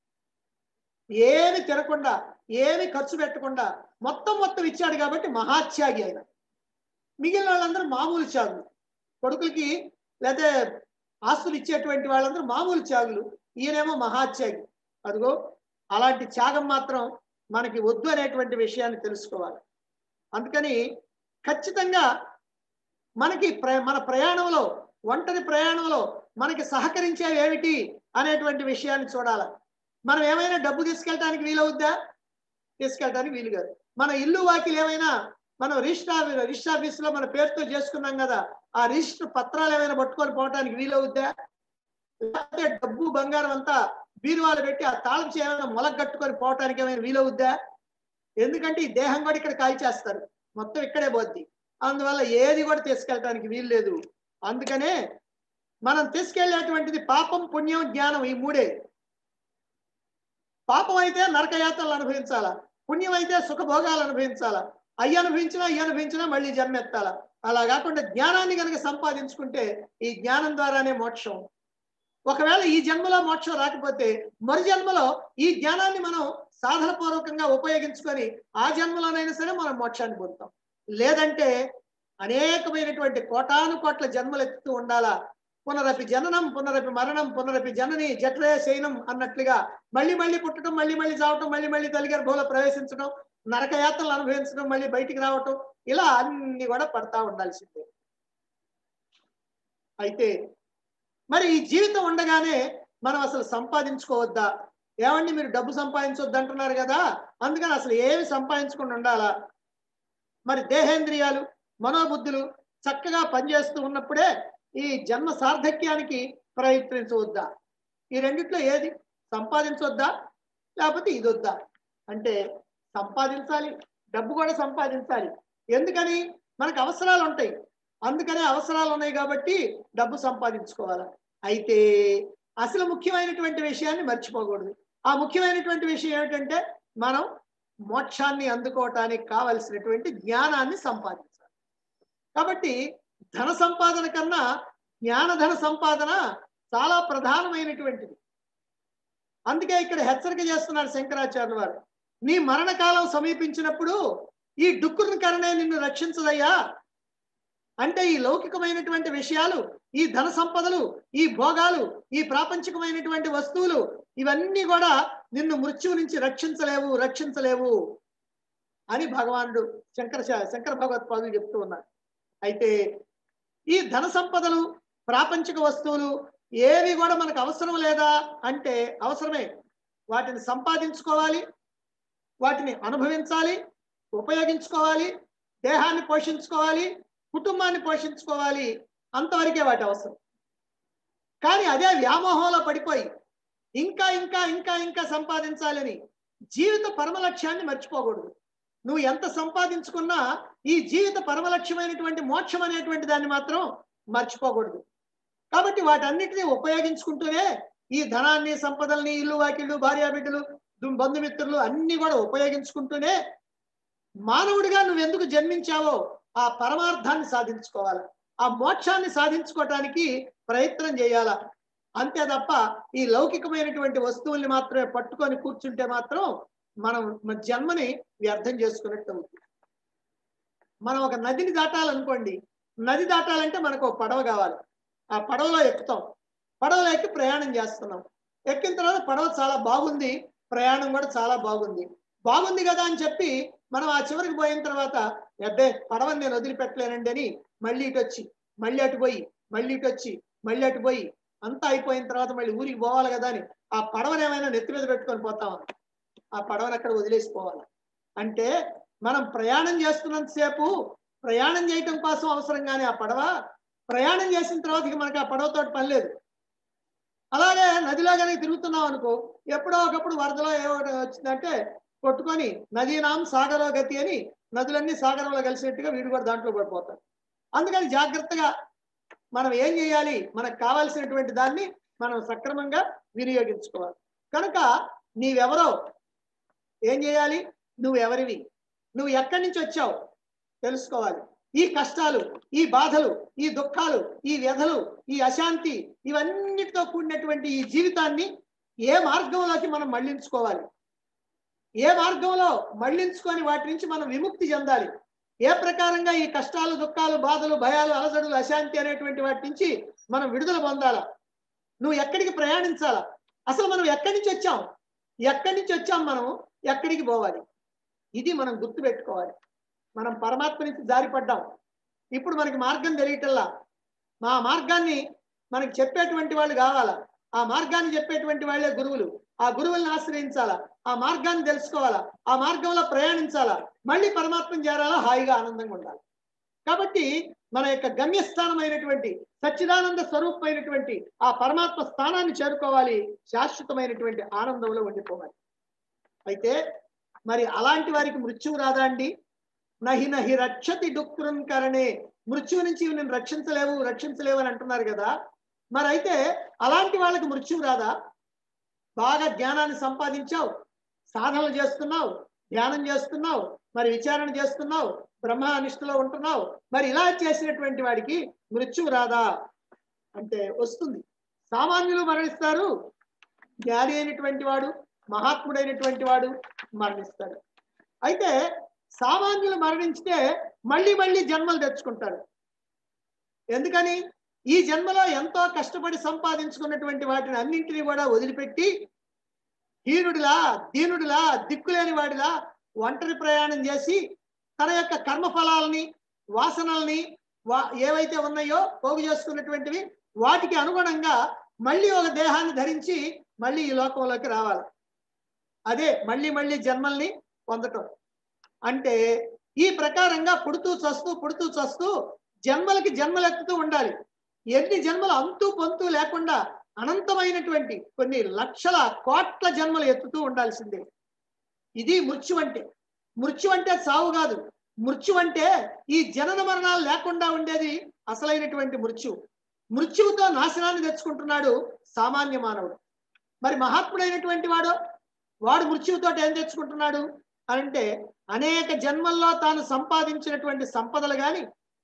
ఏమి తినకుండా ఏమి ఖర్చు పెట్టకుండా మొత్తం మొత్తం ఇచ్చాడు కాబట్టి మహాత్యాగి ఆయన మిగిలిన వాళ్ళందరూ మామూలు త్యాగులు కొడుకులకి లేకపోతే ఆస్తులు ఇచ్చేటువంటి వాళ్ళందరూ మామూలు త్యాగులు ఈయనేమో మహాత్యాగి అదిగో అలాంటి త్యాగం మాత్రం మనకి వద్దు అనేటువంటి విషయాన్ని తెలుసుకోవాలి అందుకని ఖచ్చితంగా మనకి ప్ర మన ప్రయాణంలో ఒంటరి ప్రయాణంలో మనకి సహకరించేవి ఏమిటి అనేటువంటి విషయాన్ని చూడాలి మనం ఏమైనా డబ్బు తీసుకెళ్ళడానికి వీలవుద్దా తీసుకెళ్ళడానికి వీలు కాదు మన ఇల్లు వాకిలు ఏమైనా మనం రిజిస్టర్ రిజిస్టర్ ఆఫీస్ లో మన పేరుతో చేసుకున్నాం కదా ఆ రిజిస్టర్ పత్రాలు ఏమైనా పట్టుకొని పోవడానికి వీలవుద్దా లేకపోతే డబ్బు బంగారం అంతా బీరువాలు పెట్టి ఆ తాళం చేయ ఏమైనా మొలగట్టుకొని పోవటానికి ఏమైనా వీలవుద్దా ఎందుకంటే ఈ దేహం కూడా ఇక్కడ కాల్చేస్తారు మొత్తం ఇక్కడే పోద్ది అందువల్ల ఏది కూడా తీసుకెళ్ళటానికి వీలు లేదు అందుకనే మనం తీసుకెళ్లేటువంటిది పాపం పుణ్యం జ్ఞానం ఈ మూడే పాపం అయితే నరకయాత్రలు అనుభవించాలా పుణ్యం అయితే సుఖభోగాలు అనుభవించాలా అయ్యి అనుభవించినా అయ్యి అనుభవించినా మళ్ళీ జన్మెత్తాలా అలా కాకుండా జ్ఞానాన్ని కనుక సంపాదించుకుంటే ఈ జ్ఞానం ద్వారానే మోక్షం ఒకవేళ ఈ జన్మలో మోక్షం రాకపోతే మరు జన్మలో ఈ జ్ఞానాన్ని మనం సాధన పూర్వకంగా ఉపయోగించుకొని ఆ జన్మలోనైనా సరే మనం మోక్షాన్ని పొందుతాం లేదంటే అనేకమైనటువంటి కోటాను కోట్ల జన్మలు ఎత్తుతూ ఉండాలా పునరపి జననం పునరపి మరణం పునరపి జనని జఠరే శయనం అన్నట్లుగా మళ్ళీ మళ్ళీ పుట్టడం మళ్ళీ మళ్ళీ చావటం మళ్ళీ మళ్ళీ తల్లి గర్భంలో ప్రవేశించడం నరకయాత్రలు అనుభవించడం మళ్ళీ బయటికి రావటం ఇలా అన్ని కూడా పడతా ఉండాల్సిందే అయితే మరి ఈ జీవితం ఉండగానే మనం అసలు సంపాదించుకోవద్దా ఏమండి మీరు డబ్బు సంపాదించొద్దు అంటున్నారు కదా అందుకని అసలు ఏమి సంపాదించకుండా ఉండాలా మరి దేహేంద్రియాలు మనోబుద్ధులు చక్కగా పనిచేస్తూ ఉన్నప్పుడే ఈ జన్మ సార్థక్యానికి ప్రయత్నించవద్దా ఈ రెండిట్లో ఏది సంపాదించవద్దా లేకపోతే ఇది వద్దా అంటే సంపాదించాలి డబ్బు కూడా సంపాదించాలి ఎందుకని మనకు అవసరాలు ఉంటాయి అందుకనే అవసరాలు ఉన్నాయి కాబట్టి డబ్బు సంపాదించుకోవాలి అయితే అసలు ముఖ్యమైనటువంటి విషయాన్ని మర్చిపోకూడదు ఆ ముఖ్యమైనటువంటి విషయం ఏమిటంటే మనం మోక్షాన్ని అందుకోవటానికి కావలసినటువంటి జ్ఞానాన్ని సంపాదించాలి కాబట్టి ధన సంపాదన కన్నా జ్ఞానధన సంపాదన చాలా ప్రధానమైనటువంటిది అందుకే ఇక్కడ హెచ్చరిక చేస్తున్నారు శంకరాచార్యుల వారు నీ మరణకాలం సమీపించినప్పుడు ఈ డుక్కుని కరణే నిన్ను రక్షించదయ్యా అంటే ఈ లౌకికమైనటువంటి విషయాలు ఈ ధన సంపదలు ఈ భోగాలు ఈ ప్రాపంచికమైనటువంటి వస్తువులు ఇవన్నీ కూడా నిన్ను మృత్యువు నుంచి రక్షించలేవు రక్షించలేవు అని భగవానుడు శంకర శంకర భగవత్పాదులు చెప్తూ ఉన్నారు అయితే ఈ ధన సంపదలు ప్రాపంచిక వస్తువులు ఏవి కూడా మనకు అవసరం లేదా అంటే అవసరమే వాటిని సంపాదించుకోవాలి వాటిని అనుభవించాలి ఉపయోగించుకోవాలి దేహాన్ని పోషించుకోవాలి కుటుంబాన్ని పోషించుకోవాలి అంతవరకే వాటి అవసరం కానీ అదే వ్యామోహంలో పడిపోయి ఇంకా ఇంకా ఇంకా ఇంకా సంపాదించాలని జీవిత పరమ లక్ష్యాన్ని మర్చిపోకూడదు నువ్వు ఎంత సంపాదించుకున్నా ఈ జీవిత పరమ లక్ష్యమైనటువంటి మోక్షం అనేటువంటి దాన్ని మాత్రం మర్చిపోకూడదు కాబట్టి వాటన్నిటిని ఉపయోగించుకుంటూనే ఈ ధనాన్ని సంపదల్ని ఇల్లు వాకిళ్ళు భార్యాబిడ్డలు దు- బంధుమిత్రులు అన్ని కూడా ఉపయోగించుకుంటూనే మానవుడిగా నువ్వు ఎందుకు జన్మించావో ఆ పరమార్థాన్ని సాధించుకోవాలి ఆ మోక్షాన్ని సాధించుకోవటానికి ప్రయత్నం చేయాలా అంతే తప్ప ఈ లౌకికమైనటువంటి వస్తువుల్ని మాత్రమే పట్టుకొని కూర్చుంటే మాత్రం మనం మన జన్మని వ్యర్థం చేసుకున్నట్టు అవుతుంది మనం ఒక నదిని దాటాలనుకోండి నది దాటాలంటే మనకు ఒక పడవ కావాలి ఆ పడవలో ఎక్కుతాం పడవలో ఎక్కి ప్రయాణం చేస్తున్నాం ఎక్కిన తర్వాత పడవ చాలా బాగుంది ప్రయాణం కూడా చాలా బాగుంది బాగుంది కదా అని చెప్పి మనం ఆ చివరికి పోయిన తర్వాత అబ్బే పడవని నేను వదిలిపెట్టలేనండి అని మళ్ళీ ఇటు వచ్చి మళ్ళీ అటు పోయి మళ్ళీ ఇటు వచ్చి మళ్ళీ అటు పోయి అంతా అయిపోయిన తర్వాత మళ్ళీ ఊరికి పోవాలి కదా అని ఆ పడవని ఏమైనా నెత్తి మీద పెట్టుకొని పోతామా ఆ పడవని అక్కడ వదిలేసి పోవాలి అంటే మనం ప్రయాణం చేస్తున్నంతసేపు ప్రయాణం చేయటం కోసం అవసరం కానీ ఆ పడవ ప్రయాణం చేసిన తర్వాత ఇక మనకి ఆ పడవతో పని లేదు అలాగే నదిలో కనుక తిరుగుతున్నాం అనుకో ఎప్పుడో ఒకప్పుడు వరదలో ఏమో ఒకటి వచ్చిందంటే కొట్టుకొని నదీనాం సాగరో గతి అని నదులన్నీ సాగరంలో కలిసినట్టుగా వీడు కూడా దాంట్లో పడిపోతారు అందుకని జాగ్రత్తగా మనం ఏం చేయాలి మనకు కావాల్సినటువంటి దాన్ని మనం సక్రమంగా వినియోగించుకోవాలి కనుక నీవెవరో ఏం చేయాలి నువ్వు ఎవరివి నువ్వు ఎక్కడి నుంచి వచ్చావు తెలుసుకోవాలి ఈ కష్టాలు ఈ బాధలు ఈ దుఃఖాలు ఈ వ్యధలు ఈ అశాంతి ఇవన్నిటితో కూడినటువంటి ఈ జీవితాన్ని ఏ మార్గంలోకి మనం మళ్ళించుకోవాలి ఏ మార్గంలో మళ్ళించుకొని వాటి నుంచి మనం విముక్తి చెందాలి ఏ ప్రకారంగా ఈ కష్టాలు దుఃఖాలు బాధలు భయాలు అలజడులు అశాంతి అనేటువంటి వాటి నుంచి మనం విడుదల పొందాలా నువ్వు ఎక్కడికి ప్రయాణించాలా అసలు మనం ఎక్కడి నుంచి వచ్చాం ఎక్కడి నుంచి వచ్చాం మనం ఎక్కడికి పోవాలి ఇది మనం గుర్తుపెట్టుకోవాలి మనం పరమాత్మ నుంచి జారిపడ్డాం ఇప్పుడు మనకి మార్గం తెలియటల్లా మా మార్గాన్ని మనకి చెప్పేటువంటి వాళ్ళు కావాలా ఆ మార్గాన్ని చెప్పేటువంటి వాళ్ళే గురువులు ఆ గురువుల్ని ఆశ్రయించాలా ఆ మార్గాన్ని తెలుసుకోవాలా ఆ మార్గంలో ప్రయాణించాలా మళ్ళీ పరమాత్మను చేరాలా హాయిగా ఆనందంగా ఉండాలి కాబట్టి మన యొక్క గమ్యస్థానమైనటువంటి సచ్చిదానంద స్వరూపమైనటువంటి ఆ పరమాత్మ స్థానాన్ని చేరుకోవాలి శాశ్వతమైనటువంటి ఆనందంలో ఉండిపోవాలి అయితే మరి అలాంటి వారికి మృత్యువు రాదా అండి నహి నహి రక్షతి డుక్రున్ కరణే మృత్యువు నుంచి నేను రక్షించలేవు రక్షించలేవు అని అంటున్నారు కదా మరి అయితే అలాంటి వాళ్ళకి మృత్యువు రాదా బాగా జ్ఞానాన్ని సంపాదించావు సాధనలు చేస్తున్నావు ధ్యానం చేస్తున్నావు మరి విచారణ చేస్తున్నావు బ్రహ్మ అనిష్టలో ఉంటున్నావు మరి ఇలా చేసినటువంటి వాడికి మృత్యువు రాదా అంటే వస్తుంది సామాన్యులు మరణిస్తారు జ్ఞాని అయినటువంటి వాడు మహాత్ముడైనటువంటి వాడు మరణిస్తాడు అయితే సామాన్యులు మరణించితే మళ్ళీ మళ్ళీ జన్మలు తెచ్చుకుంటారు ఎందుకని ఈ జన్మలో ఎంతో కష్టపడి సంపాదించుకున్నటువంటి వాటిని అన్నింటినీ కూడా వదిలిపెట్టి హీనుడిలా దీనుడిలా దిక్కులేని వాడిలా ఒంటరి ప్రయాణం చేసి తన యొక్క కర్మఫలాలని వాసనల్ని వా ఏవైతే ఉన్నాయో పోగు చేసుకున్నటువంటివి వాటికి అనుగుణంగా మళ్ళీ ఒక దేహాన్ని ధరించి మళ్ళీ ఈ లోకంలోకి రావాలి అదే మళ్ళీ మళ్ళీ జన్మల్ని పొందటం అంటే ఈ ప్రకారంగా పుడుతూ చస్తూ పుడుతూ చస్తూ జన్మలకి జన్మలెత్తుతూ ఉండాలి ఎన్ని జన్మలు అంతు పొంతు లేకుండా అనంతమైనటువంటి కొన్ని లక్షల కోట్ల జన్మలు ఎత్తుతూ ఉండాల్సిందే ఇది మృత్యు అంటే మృత్యు అంటే సావు కాదు మృత్యు అంటే ఈ జనన మరణాలు లేకుండా ఉండేది అసలైనటువంటి మృత్యు మృత్యువుతో నాశనాన్ని తెచ్చుకుంటున్నాడు సామాన్య మానవుడు మరి మహాత్ముడైనటువంటి వాడు వాడు మృత్యువుతో ఏం తెచ్చుకుంటున్నాడు అంటే అనేక జన్మల్లో తాను సంపాదించినటువంటి సంపదలు గాని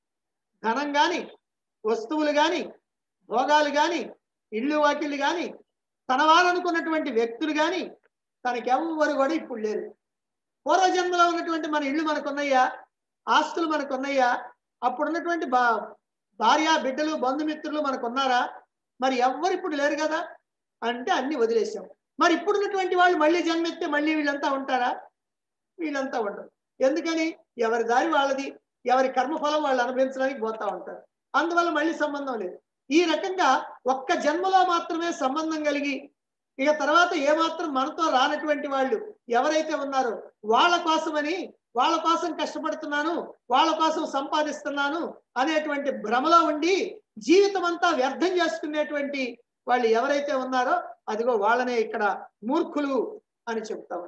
ధనం గాని వస్తువులు గాని భోగాలు గాని ఇళ్ళు వాకిళ్ళు గాని తన వారనుకున్నటువంటి వ్యక్తులు గాని తనకెవ్వరు కూడా ఇప్పుడు లేరు పూర్వజన్మలో ఉన్నటువంటి మన ఇళ్ళు మనకున్నాయా ఆస్తులు మనకున్నాయా అప్పుడున్నటువంటి బా భార్య బిడ్డలు బంధుమిత్రులు మనకున్నారా మరి ఎవ్వరు ఇప్పుడు లేరు కదా అంటే అన్ని వదిలేసాం మరి ఇప్పుడున్నటువంటి వాళ్ళు మళ్ళీ జన్మెత్తే మళ్ళీ వీళ్ళంతా ఉంటారా వీళ్ళంతా ఉండరు ఎందుకని ఎవరి దారి వాళ్ళది ఎవరి కర్మఫలం వాళ్ళు అనుభవించడానికి పోతా ఉంటారు అందువల్ల మళ్ళీ సంబంధం లేదు ఈ రకంగా ఒక్క జన్మలో మాత్రమే సంబంధం కలిగి ఇక తర్వాత ఏమాత్రం మనతో రానటువంటి వాళ్ళు ఎవరైతే ఉన్నారో వాళ్ళ కోసమని వాళ్ళ కోసం కష్టపడుతున్నాను వాళ్ళ కోసం సంపాదిస్తున్నాను అనేటువంటి భ్రమలో ఉండి జీవితం అంతా వ్యర్థం చేసుకునేటువంటి వాళ్ళు ఎవరైతే ఉన్నారో అదిగో వాళ్ళనే ఇక్కడ మూర్ఖులు అని చెప్తాము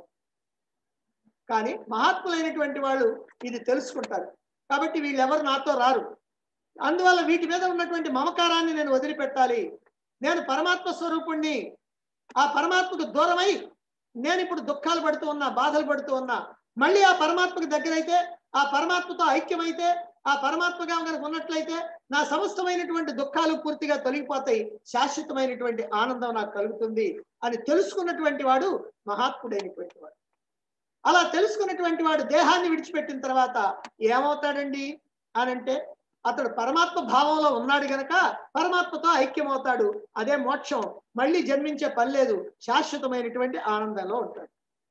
కానీ మహాత్ములైనటువంటి వాళ్ళు ఇది తెలుసుకుంటారు కాబట్టి వీళ్ళెవరు నాతో రారు అందువల్ల వీటి మీద ఉన్నటువంటి మమకారాన్ని నేను వదిలిపెట్టాలి నేను పరమాత్మ స్వరూపుణ్ణి ఆ పరమాత్మకు దూరమై నేను ఇప్పుడు దుఃఖాలు పడుతూ ఉన్నా బాధలు పడుతూ ఉన్నా మళ్ళీ ఆ పరమాత్మకు దగ్గరైతే ఆ పరమాత్మతో ఐక్యమైతే ఆ పరమాత్మగా కనుక ఉన్నట్లయితే నా సమస్తమైనటువంటి దుఃఖాలు పూర్తిగా తొలగిపోతాయి శాశ్వతమైనటువంటి ఆనందం నాకు కలుగుతుంది అని తెలుసుకున్నటువంటి వాడు మహాత్ముడైనటువంటి వాడు అలా తెలుసుకున్నటువంటి వాడు దేహాన్ని విడిచిపెట్టిన తర్వాత ఏమవుతాడండి అని అంటే అతడు పరమాత్మ భావంలో ఉన్నాడు గనక పరమాత్మతో ఐక్యమవుతాడు అదే మోక్షం మళ్ళీ జన్మించే పని లేదు శాశ్వతమైనటువంటి ఆనందంలో ఉంటాడు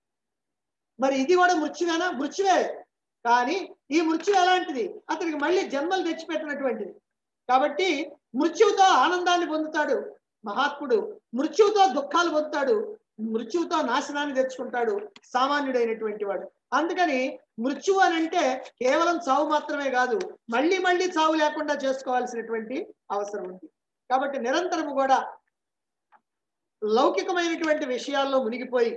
మరి ఇది కూడా మృత్యువేనా మృత్యువే కానీ ఈ మృత్యు ఎలాంటిది అతనికి మళ్ళీ జన్మలు తెచ్చిపెట్టినటువంటిది కాబట్టి మృత్యువుతో ఆనందాన్ని పొందుతాడు మహాత్ముడు మృత్యువుతో దుఃఖాలు పొందుతాడు మృత్యువుతో నాశనాన్ని తెచ్చుకుంటాడు సామాన్యుడైనటువంటి వాడు అందుకని మృత్యువు అని అంటే కేవలం చావు మాత్రమే కాదు మళ్ళీ మళ్ళీ చావు లేకుండా చేసుకోవాల్సినటువంటి అవసరం ఉంది కాబట్టి నిరంతరము కూడా లౌకికమైనటువంటి విషయాల్లో మునిగిపోయి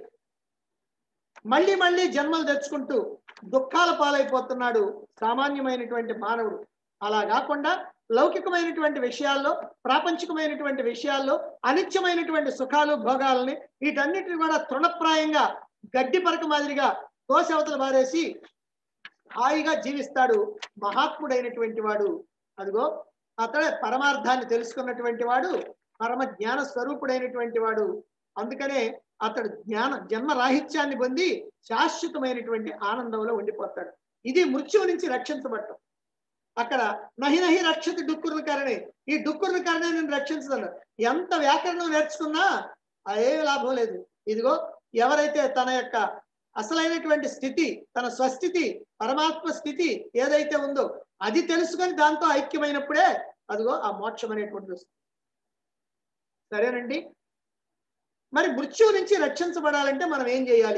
మళ్ళీ మళ్ళీ జన్మలు తెచ్చుకుంటూ దుఃఖాల పాలైపోతున్నాడు సామాన్యమైనటువంటి మానవుడు అలా కాకుండా లౌకికమైనటువంటి విషయాల్లో ప్రాపంచికమైనటువంటి విషయాల్లో అనిత్యమైనటువంటి సుఖాలు భోగాలని వీటన్నిటిని కూడా తృణప్రాయంగా గడ్డి పరక మాదిరిగా తోసవతలు బారేసి హాయిగా జీవిస్తాడు మహాత్ముడైనటువంటి వాడు అదిగో అతడే పరమార్థాన్ని తెలుసుకున్నటువంటి వాడు పరమ జ్ఞాన స్వరూపుడైనటువంటి వాడు అందుకనే అతడు జ్ఞాన జన్మ రాహిత్యాన్ని పొంది శాశ్వతమైనటువంటి ఆనందంలో ఉండిపోతాడు ఇది మృత్యువు నుంచి రక్షించబడటం అక్కడ నహి నహి రక్షతి డుక్కురుని కరణి ఈ డుక్కురుని కరణి నేను రక్షించదను ఎంత వ్యాకరణం నేర్చుకున్నా అదేమి లాభం లేదు ఇదిగో ఎవరైతే తన యొక్క అసలైనటువంటి స్థితి తన స్వస్థితి పరమాత్మ స్థితి ఏదైతే ఉందో అది తెలుసుకొని దాంతో ఐక్యమైనప్పుడే అదిగో ఆ మోక్షం అనేటువంటిది వస్తుంది సరేనండి మరి మృత్యువు నుంచి రక్షించబడాలంటే మనం ఏం చేయాలి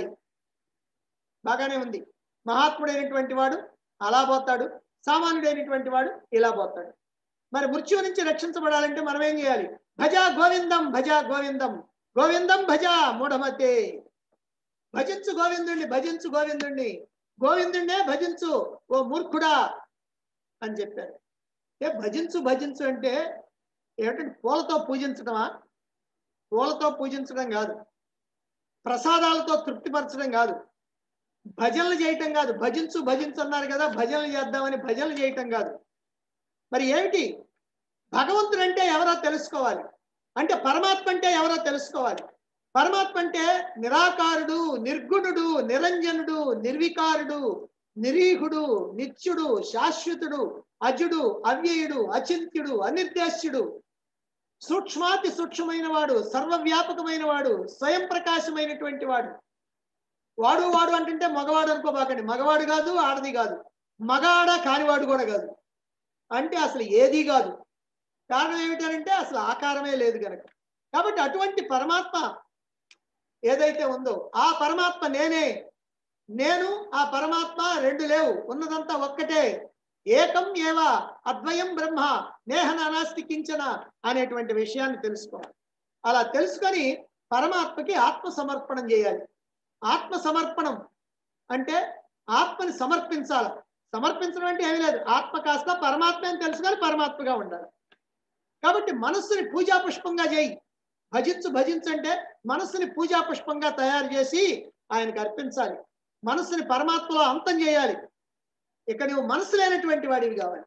బాగానే ఉంది మహాత్ముడైనటువంటి వాడు అలా పోతాడు సామాన్యుడైనటువంటి వాడు ఇలా పోతాడు మరి మృత్యువు నుంచి రక్షించబడాలంటే మనం ఏం చేయాలి భజ గోవిందం భజ గోవిందం గోవిందం భజ మూఢమతే భజించు గోవిందుణ్ణి భజించు గోవిందుణ్ణి గోవిందుణ్ణే భజించు ఓ మూర్ఖుడా అని చెప్పారు ఏ భజించు భజించు అంటే ఏమిటంటే పూలతో పూజించడమా పూలతో పూజించడం కాదు ప్రసాదాలతో తృప్తిపరచడం కాదు భజనలు చేయటం కాదు భజించు భజించు అన్నారు కదా భజనలు చేద్దామని భజనలు చేయటం కాదు మరి ఏమిటి భగవంతుడు అంటే ఎవరో తెలుసుకోవాలి అంటే పరమాత్మ అంటే ఎవరో తెలుసుకోవాలి పరమాత్మ అంటే నిరాకారుడు నిర్గుణుడు నిరంజనుడు నిర్వికారుడు నిరీహుడు నిత్యుడు శాశ్వతుడు అజుడు అవ్యయుడు అచింత్యుడు అనిర్దేశ్యుడు సూక్ష్మాతి సూక్ష్మమైన వాడు సర్వవ్యాపకమైన వాడు స్వయం ప్రకాశమైనటువంటి వాడు వాడు వాడు అంటుంటే మగవాడు అనుకోబాకండి మగవాడు కాదు ఆడది కాదు మగాడ కానివాడు కూడా కాదు అంటే అసలు ఏది కాదు కారణం ఏమిటంటే అసలు ఆకారమే లేదు కనుక కాబట్టి అటువంటి పరమాత్మ ఏదైతే ఉందో ఆ పరమాత్మ నేనే నేను ఆ పరమాత్మ రెండు లేవు ఉన్నదంతా ఒక్కటే ఏకం ఏవా అద్వయం బ్రహ్మ నేహన అనాస్తి కించన అనేటువంటి విషయాన్ని తెలుసుకోవాలి అలా తెలుసుకొని పరమాత్మకి ఆత్మ సమర్పణం చేయాలి ఆత్మ సమర్పణం అంటే ఆత్మని సమర్పించాలి సమర్పించడం అంటే ఏమీ లేదు ఆత్మ కాస్త పరమాత్మ అని తెలుసుకొని పరమాత్మగా ఉండాలి కాబట్టి మనస్సుని పూజా పుష్పంగా చేయి భజించు భజించు అంటే మనస్సుని పూజా పుష్పంగా తయారు చేసి ఆయనకు అర్పించాలి మనస్సుని పరమాత్మలో అంతం చేయాలి ఇక నువ్వు మనసు లేనటువంటి వాడివి కావాలి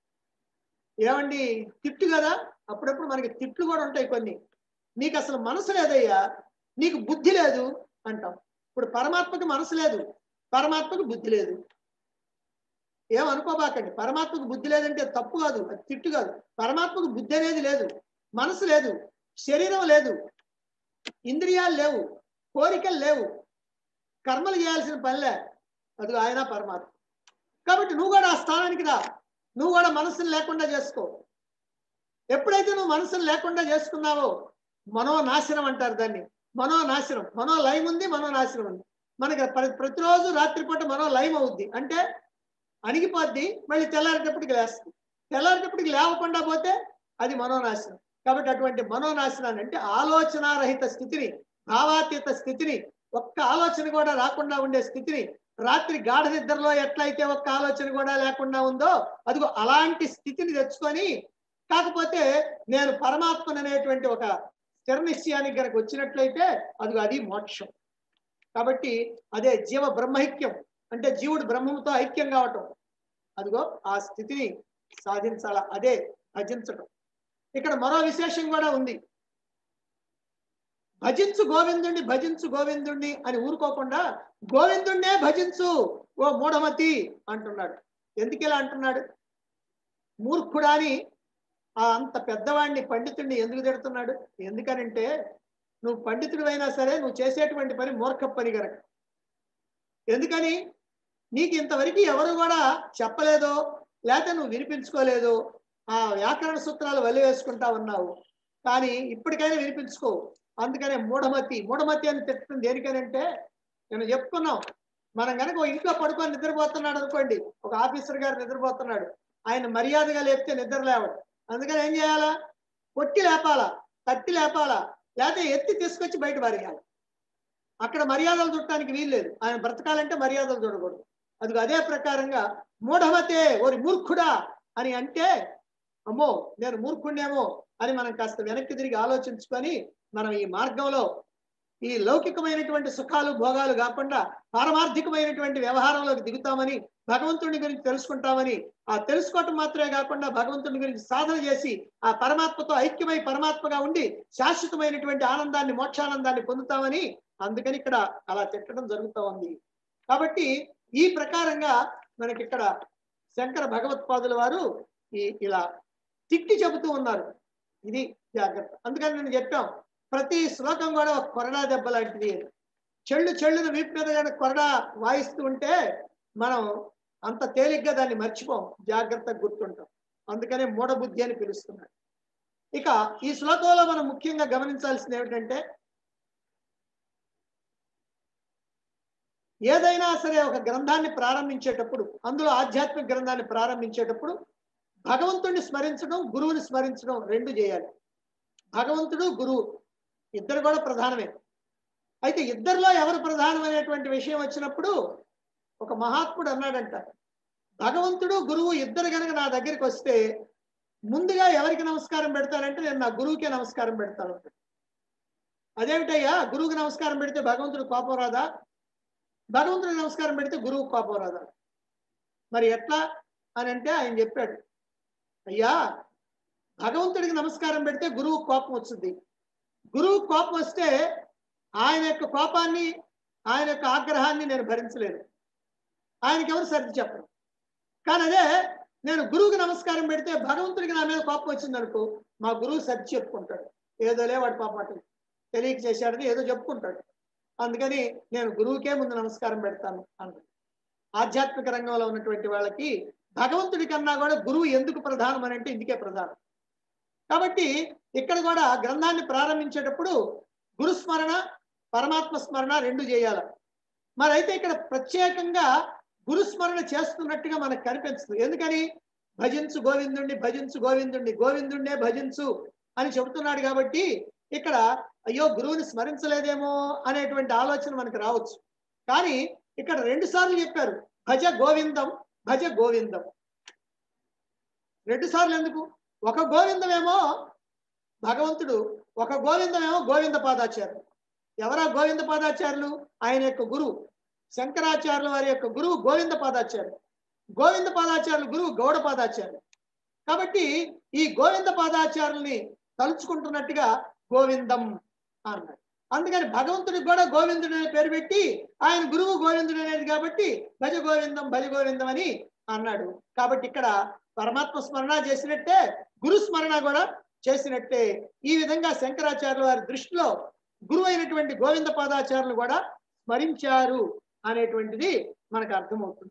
ఏమండి తిట్టు కదా అప్పుడప్పుడు మనకి తిట్లు కూడా ఉంటాయి కొన్ని నీకు అసలు మనసు లేదయ్యా నీకు బుద్ధి లేదు అంటాం ఇప్పుడు పరమాత్మకి మనసు లేదు పరమాత్మకు బుద్ధి లేదు ఏమనుకోబాకండి పరమాత్మకు బుద్ధి లేదంటే తప్పు కాదు అది తిట్టు కాదు పరమాత్మకు బుద్ధి అనేది లేదు మనసు లేదు శరీరం లేదు ఇంద్రియాలు లేవు కోరికలు లేవు కర్మలు చేయాల్సిన పనిలే అది ఆయన పరమాత్మ కాబట్టి నువ్వు కూడా ఆ స్థానానికి రా నువ్వు కూడా మనసుని లేకుండా చేసుకో ఎప్పుడైతే నువ్వు మనసుని లేకుండా చేసుకున్నావో మనోనాశనం అంటారు దాన్ని మనోనాశనం మనో లయం ఉంది మనోనాశనం ఉంది మనకి ప్ర- ప్రతిరోజు రాత్రిపూట మనో లయం అవుద్ది అంటే అణిగిపోద్ది మళ్ళీ తెల్లారేటప్పటికి లేస్తుంది తెల్లారేటప్పటికి లేవకుండా పోతే అది మనోనాశనం కాబట్టి అటువంటి మనోనాశనాన్ని అంటే ఆలోచనారహిత స్థితిని భావాతీత స్థితిని ఒక్క ఆలోచన కూడా రాకుండా ఉండే స్థితిని రాత్రి గాఢ నిద్రలో ఎట్లయితే ఒక్క ఆలోచన కూడా లేకుండా ఉందో అదిగో అలాంటి స్థితిని తెచ్చుకొని కాకపోతే నేను పరమాత్మను అనేటువంటి ఒక స్థిర నిశ్చయానికి కనుక వచ్చినట్లయితే అదిగో అది మోక్షం కాబట్టి అదే జీవ బ్రహ్మైక్యం అంటే జీవుడు బ్రహ్మంతో ఐక్యం కావటం అదిగో ఆ స్థితిని సాధించాల అదే భజించటం ఇక్కడ మరో విశేషం కూడా ఉంది భజించు గోవిందుణ్ణి భజించు గోవిందుణ్ణి అని ఊరుకోకుండా గోవిందుణ్ణే భజించు ఓ మూఢమతి అంటున్నాడు ఎందుకు ఇలా అంటున్నాడు మూర్ఖుడాని ఆ అంత పెద్దవాడిని పండితుడిని ఎందుకు తిడుతున్నాడు ఎందుకనంటే నువ్వు పండితుడు అయినా సరే నువ్వు చేసేటువంటి పని మూర్ఖ పని కనుక ఎందుకని నీకు ఇంతవరకు ఎవరు కూడా చెప్పలేదో లేకపోతే నువ్వు వినిపించుకోలేదు ఆ వ్యాకరణ సూత్రాలు వల్లి వేసుకుంటా ఉన్నావు కానీ ఇప్పటికైనా వినిపించుకో అందుకనే మూఢమతి మూఢమతి అని తిట్టడం దేనికనంటే నేను చెప్పుకున్నాం మనం కనుక ఓ ఇంట్లో పడుకొని నిద్రపోతున్నాడు అనుకోండి ఒక ఆఫీసర్ గారు నిద్రపోతున్నాడు ఆయన మర్యాదగా లేపితే నిద్ర లేవడు అందుకని ఏం చేయాలా కొట్టి లేపాలా తట్టి లేపాలా లేకపోతే ఎత్తి తీసుకొచ్చి బయట పారేయాలి అక్కడ మర్యాదలు చుట్టడానికి వీల్లేదు ఆయన బ్రతకాలంటే మర్యాదలు చూడకూడదు అది అదే ప్రకారంగా మూఢమతే ఓరి మూర్ఖుడా అని అంటే అమ్మో నేను మూర్ఖుణ్ణేమో అని మనం కాస్త వెనక్కి తిరిగి ఆలోచించుకొని మనం ఈ మార్గంలో ఈ లౌకికమైనటువంటి సుఖాలు భోగాలు కాకుండా పారమార్థికమైనటువంటి వ్యవహారంలోకి దిగుతామని భగవంతుడి గురించి తెలుసుకుంటామని ఆ తెలుసుకోవటం మాత్రమే కాకుండా భగవంతుడి గురించి సాధన చేసి ఆ పరమాత్మతో ఐక్యమై పరమాత్మగా ఉండి శాశ్వతమైనటువంటి ఆనందాన్ని మోక్షానందాన్ని పొందుతామని అందుకని ఇక్కడ అలా తిట్టడం జరుగుతూ ఉంది కాబట్టి ఈ ప్రకారంగా మనకి ఇక్కడ శంకర భగవత్పాదుల వారు ఈ ఇలా తిట్టి చెబుతూ ఉన్నారు ఇది జాగ్రత్త అందుకని నేను చెప్పాం ప్రతి శ్లోకం కూడా ఒక కొరడా దెబ్బ లాంటిది అని. చెళ్ళు చెళ్ళును వీపు మీద కానీ కొరడా వాయిస్తూ ఉంటే మనం అంత తేలిగ్గా దాన్ని మర్చిపోం జాగ్రత్తగా గుర్తుంటాం అందుకనే మూఢబుద్ధి అని పిలుస్తున్నాడు ఇక ఈ శ్లోకంలో మనం ముఖ్యంగా గమనించాల్సింది ఏమిటంటే ఏదైనా సరే ఒక గ్రంథాన్ని ప్రారంభించేటప్పుడు అందులో ఆధ్యాత్మిక గ్రంథాన్ని ప్రారంభించేటప్పుడు భగవంతుడిని స్మరించడం గురువుని స్మరించడం రెండు చేయాలి భగవంతుడు గురువు ఇద్దరు కూడా ప్రధానమే అయితే ఇద్దరిలో ఎవరు ప్రధానమైనటువంటి విషయం వచ్చినప్పుడు ఒక మహాత్ముడు అన్నాడంట భగవంతుడు గురువు ఇద్దరు కనుక నా దగ్గరికి వస్తే ముందుగా ఎవరికి నమస్కారం పెడతానంటే నేను నా గురువుకే నమస్కారం పెడతాను అంటాడు. అదేమిటయ్యా గురువుకి నమస్కారం పెడితే భగవంతుడు కోపం రాదా భగవంతుడికి నమస్కారం పెడితే గురువు కోపం రాదా మరి ఎట్లా అని అంటే ఆయన చెప్పాడు అయ్యా భగవంతుడికి నమస్కారం పెడితే గురువు కోపం వస్తుంది గురువు కోపం వస్తే ఆయన యొక్క కోపాన్ని ఆయన యొక్క ఆగ్రహాన్ని నేను భరించలేను ఆయనకి ఎవరు సర్ది చెప్పరు కానీ అదే నేను గురువుకి నమస్కారం పెడితే భగవంతుడికి నా మీద కోపం వచ్చింది అనుకో మా గురువు సర్ది చెప్పుకుంటాడు ఏదోలే వాడి పాపాటి తెలియక చేశాడని ఏదో చెప్పుకుంటాడు అందుకని నేను గురువుకే ముందు నమస్కారం పెడతాను అన్నాడు ఆధ్యాత్మిక రంగంలో ఉన్నటువంటి వాళ్ళకి భగవంతుడి కన్నా కూడా గురువు ఎందుకు ప్రధానం అని అంటే ఇందుకే ప్రధానం కాబట్టి ఇక్కడ కూడా గ్రంథాన్ని ప్రారంభించేటప్పుడు గురుస్మరణ పరమాత్మ స్మరణ రెండు చేయాలి మరి అయితే ఇక్కడ ప్రత్యేకంగా గురుస్మరణ చేస్తున్నట్టుగా మనకు కనిపించదు ఎందుకని భజించు గోవిందుణ్ణి భజించు గోవిందుణ్ణి గోవిందుణ్ణే భజించు అని చెబుతున్నాడు కాబట్టి ఇక్కడ అయ్యో గురువుని స్మరించలేదేమో అనేటువంటి ఆలోచన మనకు రావచ్చు కానీ ఇక్కడ రెండు సార్లు చెప్పారు భజ గోవిందం భజ గోవిందం రెండు సార్లు ఎందుకు ఒక గోవిందమేమో భగవంతుడు ఒక గోవిందమేమో గోవింద పాదాచార్యులు ఎవరా గోవింద పాదాచార్యులు ఆయన యొక్క గురువు శంకరాచార్యుల వారి యొక్క గురువు గోవింద పాదాచార్యులు గోవింద పాదాచార్యులు గురువు గౌడ పాదాచార్యులు కాబట్టి ఈ గోవింద పాదాచార్యుల్ని తలుచుకుంటున్నట్టుగా గోవిందం అన్నాడు అందుకని భగవంతుడికి కూడా గోవిందుడు అనే పేరు పెట్టి ఆయన గురువు గోవిందుడు అనేది కాబట్టి భజ గోవిందం భజ గోవిందం అని అన్నాడు కాబట్టి ఇక్కడ పరమాత్మ స్మరణ చేసినట్టే గురు స్మరణ కూడా చేసినట్టే ఈ విధంగా శంకరాచార్యుల వారి దృష్టిలో గురువు అయినటువంటి గోవింద పాదాచార్యులు కూడా స్మరించారు అనేటువంటిది మనకు అర్థమవుతుంది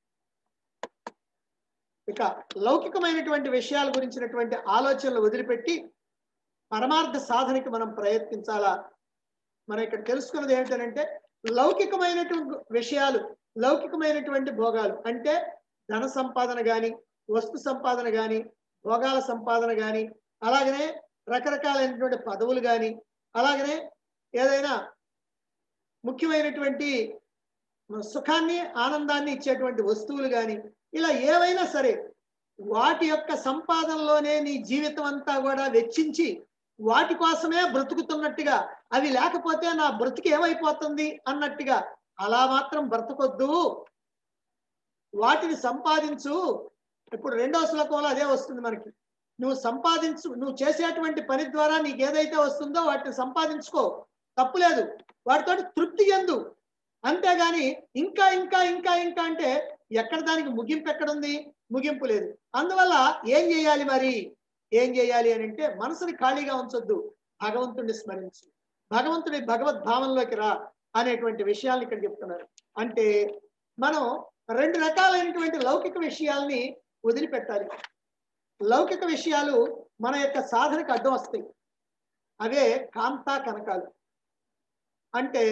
ఇక లౌకికమైనటువంటి విషయాల గురించినటువంటి ఆలోచనలు వదిలిపెట్టి పరమార్థ సాధనకి మనం ప్రయత్నించాలా మనం ఇక్కడ తెలుసుకున్నది ఏంటంటే లౌకికమైనటువంటి విషయాలు లౌకికమైనటువంటి భోగాలు అంటే ధన సంపాదన కానీ వస్తు సంపాదన కానీ భోగాల సంపాదన కానీ అలాగనే రకరకాలైనటువంటి పదవులు కానీ అలాగనే ఏదైనా ముఖ్యమైనటువంటి సుఖాన్ని ఆనందాన్ని ఇచ్చేటువంటి వస్తువులు కానీ ఇలా ఏవైనా సరే వాటి యొక్క సంపాదనలోనే నీ జీవితం అంతా కూడా వెచ్చించి వాటి కోసమే బ్రతుకుతున్నట్టుగా అవి లేకపోతే నా బ్రతుకు ఏమైపోతుంది అన్నట్టుగా అలా మాత్రం బ్రతకొద్దు వాటిని సంపాదించు ఇప్పుడు రెండో శ్లోకంలో అదే వస్తుంది మనకి నువ్వు సంపాదించు నువ్వు చేసేటువంటి పని ద్వారా నీకు ఏదైతే వస్తుందో వాటిని సంపాదించుకో తప్పులేదు వాటితో తృప్తి చెందు అంతేగాని ఇంకా ఇంకా ఇంకా ఇంకా అంటే ఎక్కడ దానికి ముగింపు ఎక్కడుంది ముగింపు లేదు అందువల్ల ఏం చేయాలి మరి ఏం చేయాలి అని అంటే మనసుని ఖాళీగా ఉంచొద్దు భగవంతుడిని స్మరించు భగవంతుడి భగవద్భావంలోకి రా అనేటువంటి విషయాలను ఇక్కడ చెప్తున్నారు అంటే మనం రెండు రకాలైనటువంటి లౌకిక విషయాల్ని వదిలిపెట్టాలి లౌకిక విషయాలు మన యొక్క సాధనకు అడ్డం వస్తాయి అవే కాంతా కనకాలు అంటే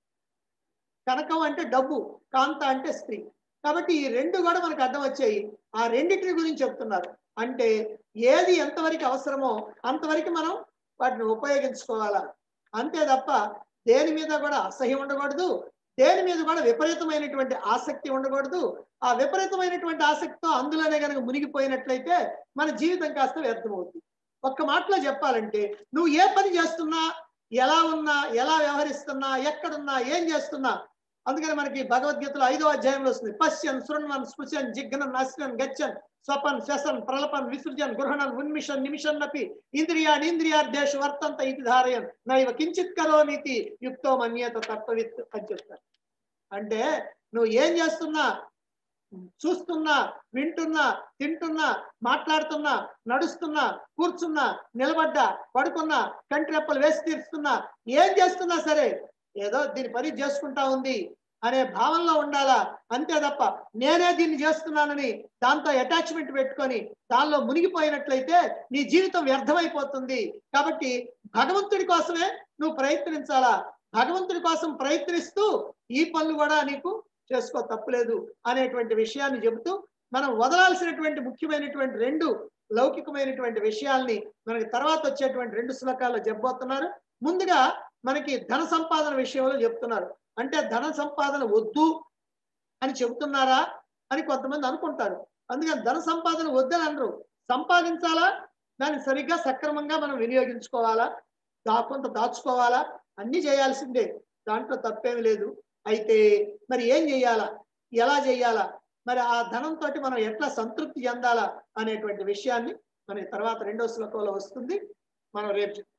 కనకం అంటే డబ్బు కాంత అంటే స్త్రీ కాబట్టి ఈ రెండు కూడా మనకు అర్థం వచ్చాయి ఆ రెండింటిని గురించి చెప్తున్నారు అంటే ఏది ఎంతవరకు అవసరమో అంతవరకు మనం వాటిని ఉపయోగించుకోవాలా అంతే తప్ప దేని మీద కూడా అసహ్యం ఉండకూడదు దేని మీద కూడా విపరీతమైనటువంటి ఆసక్తి ఉండకూడదు ఆ విపరీతమైనటువంటి ఆసక్తితో అందులోనే కనుక మునిగిపోయినట్లయితే మన జీవితం కాస్త వ్యర్థమవుతుంది ఒక్క మాటలో చెప్పాలంటే నువ్వు ఏ పని చేస్తున్నా ఎలా ఉన్నా ఎలా వ్యవహరిస్తున్నా ఎక్కడున్నా ఏం చేస్తున్నా అందుకని మనకి భగవద్గీతలో ఐదో అధ్యాయంలో వస్తుంది పశ్యన్ శృణ్వన్ స్పృశన్ జిగ్నన్ అశ్వన్ గచ్చన్ స్వపన్ శసన్ ప్రలపన్ విసృజన్ గృహణన్ ఉన్మిషన్ నిమిషన్ నపి ఇంద్రియాన్ ఇంద్రియార్థేషు వర్తంత ఇది ధారయన్ నైవ కించిత్ కరోమితి యుక్తో మన్యత తత్వవిత్ అని చెప్తారు అంటే నువ్వు ఏం చేస్తున్నా చూస్తున్నా వింటున్నా తింటున్నా మాట్లాడుతున్నా నడుస్తున్నా కూర్చున్నా నిలబడ్డా పడుకున్నా కంటి రెప్పలు వేసి తీరుస్తున్నా ఏం చేస్తున్నా సరే ఏదో దీని పని చేసుకుంటా ఉంది అనే భావనలో ఉండాలా అంతే తప్ప నేనే దీన్ని చేస్తున్నానని దాంతో అటాచ్మెంట్ పెట్టుకొని దానిలో మునిగిపోయినట్లయితే నీ జీవితం వ్యర్థమైపోతుంది కాబట్టి భగవంతుడి కోసమే నువ్వు ప్రయత్నించాలా భగవంతుడి కోసం ప్రయత్నిస్తూ ఈ పనులు కూడా నీకు చేసుకో తప్పులేదు అనేటువంటి విషయాన్ని చెబుతూ మనం వదలాల్సినటువంటి ముఖ్యమైనటువంటి రెండు లౌకికమైనటువంటి విషయాల్ని మనకి తర్వాత వచ్చేటువంటి రెండు శ్లోకాల్లో చెప్పబోతున్నారు ముందుగా మనకి ధన సంపాదన విషయంలో చెప్తున్నారు అంటే ధన సంపాదన వద్దు అని చెబుతున్నారా అని కొంతమంది అనుకుంటారు అందుకని ధన సంపాదన వద్దని అనరు సంపాదించాలా దాన్ని సరిగ్గా సక్రమంగా మనం వినియోగించుకోవాలా దా కొంత దాచుకోవాలా అన్ని చేయాల్సిందే దాంట్లో తప్పేమి లేదు అయితే మరి ఏం చెయ్యాలా ఎలా చెయ్యాలా మరి ఆ ధనంతో మనం ఎట్లా సంతృప్తి చెందాలా అనేటువంటి విషయాన్ని మనకి తర్వాత రెండో శ్లోకంలో వస్తుంది మనం రేపు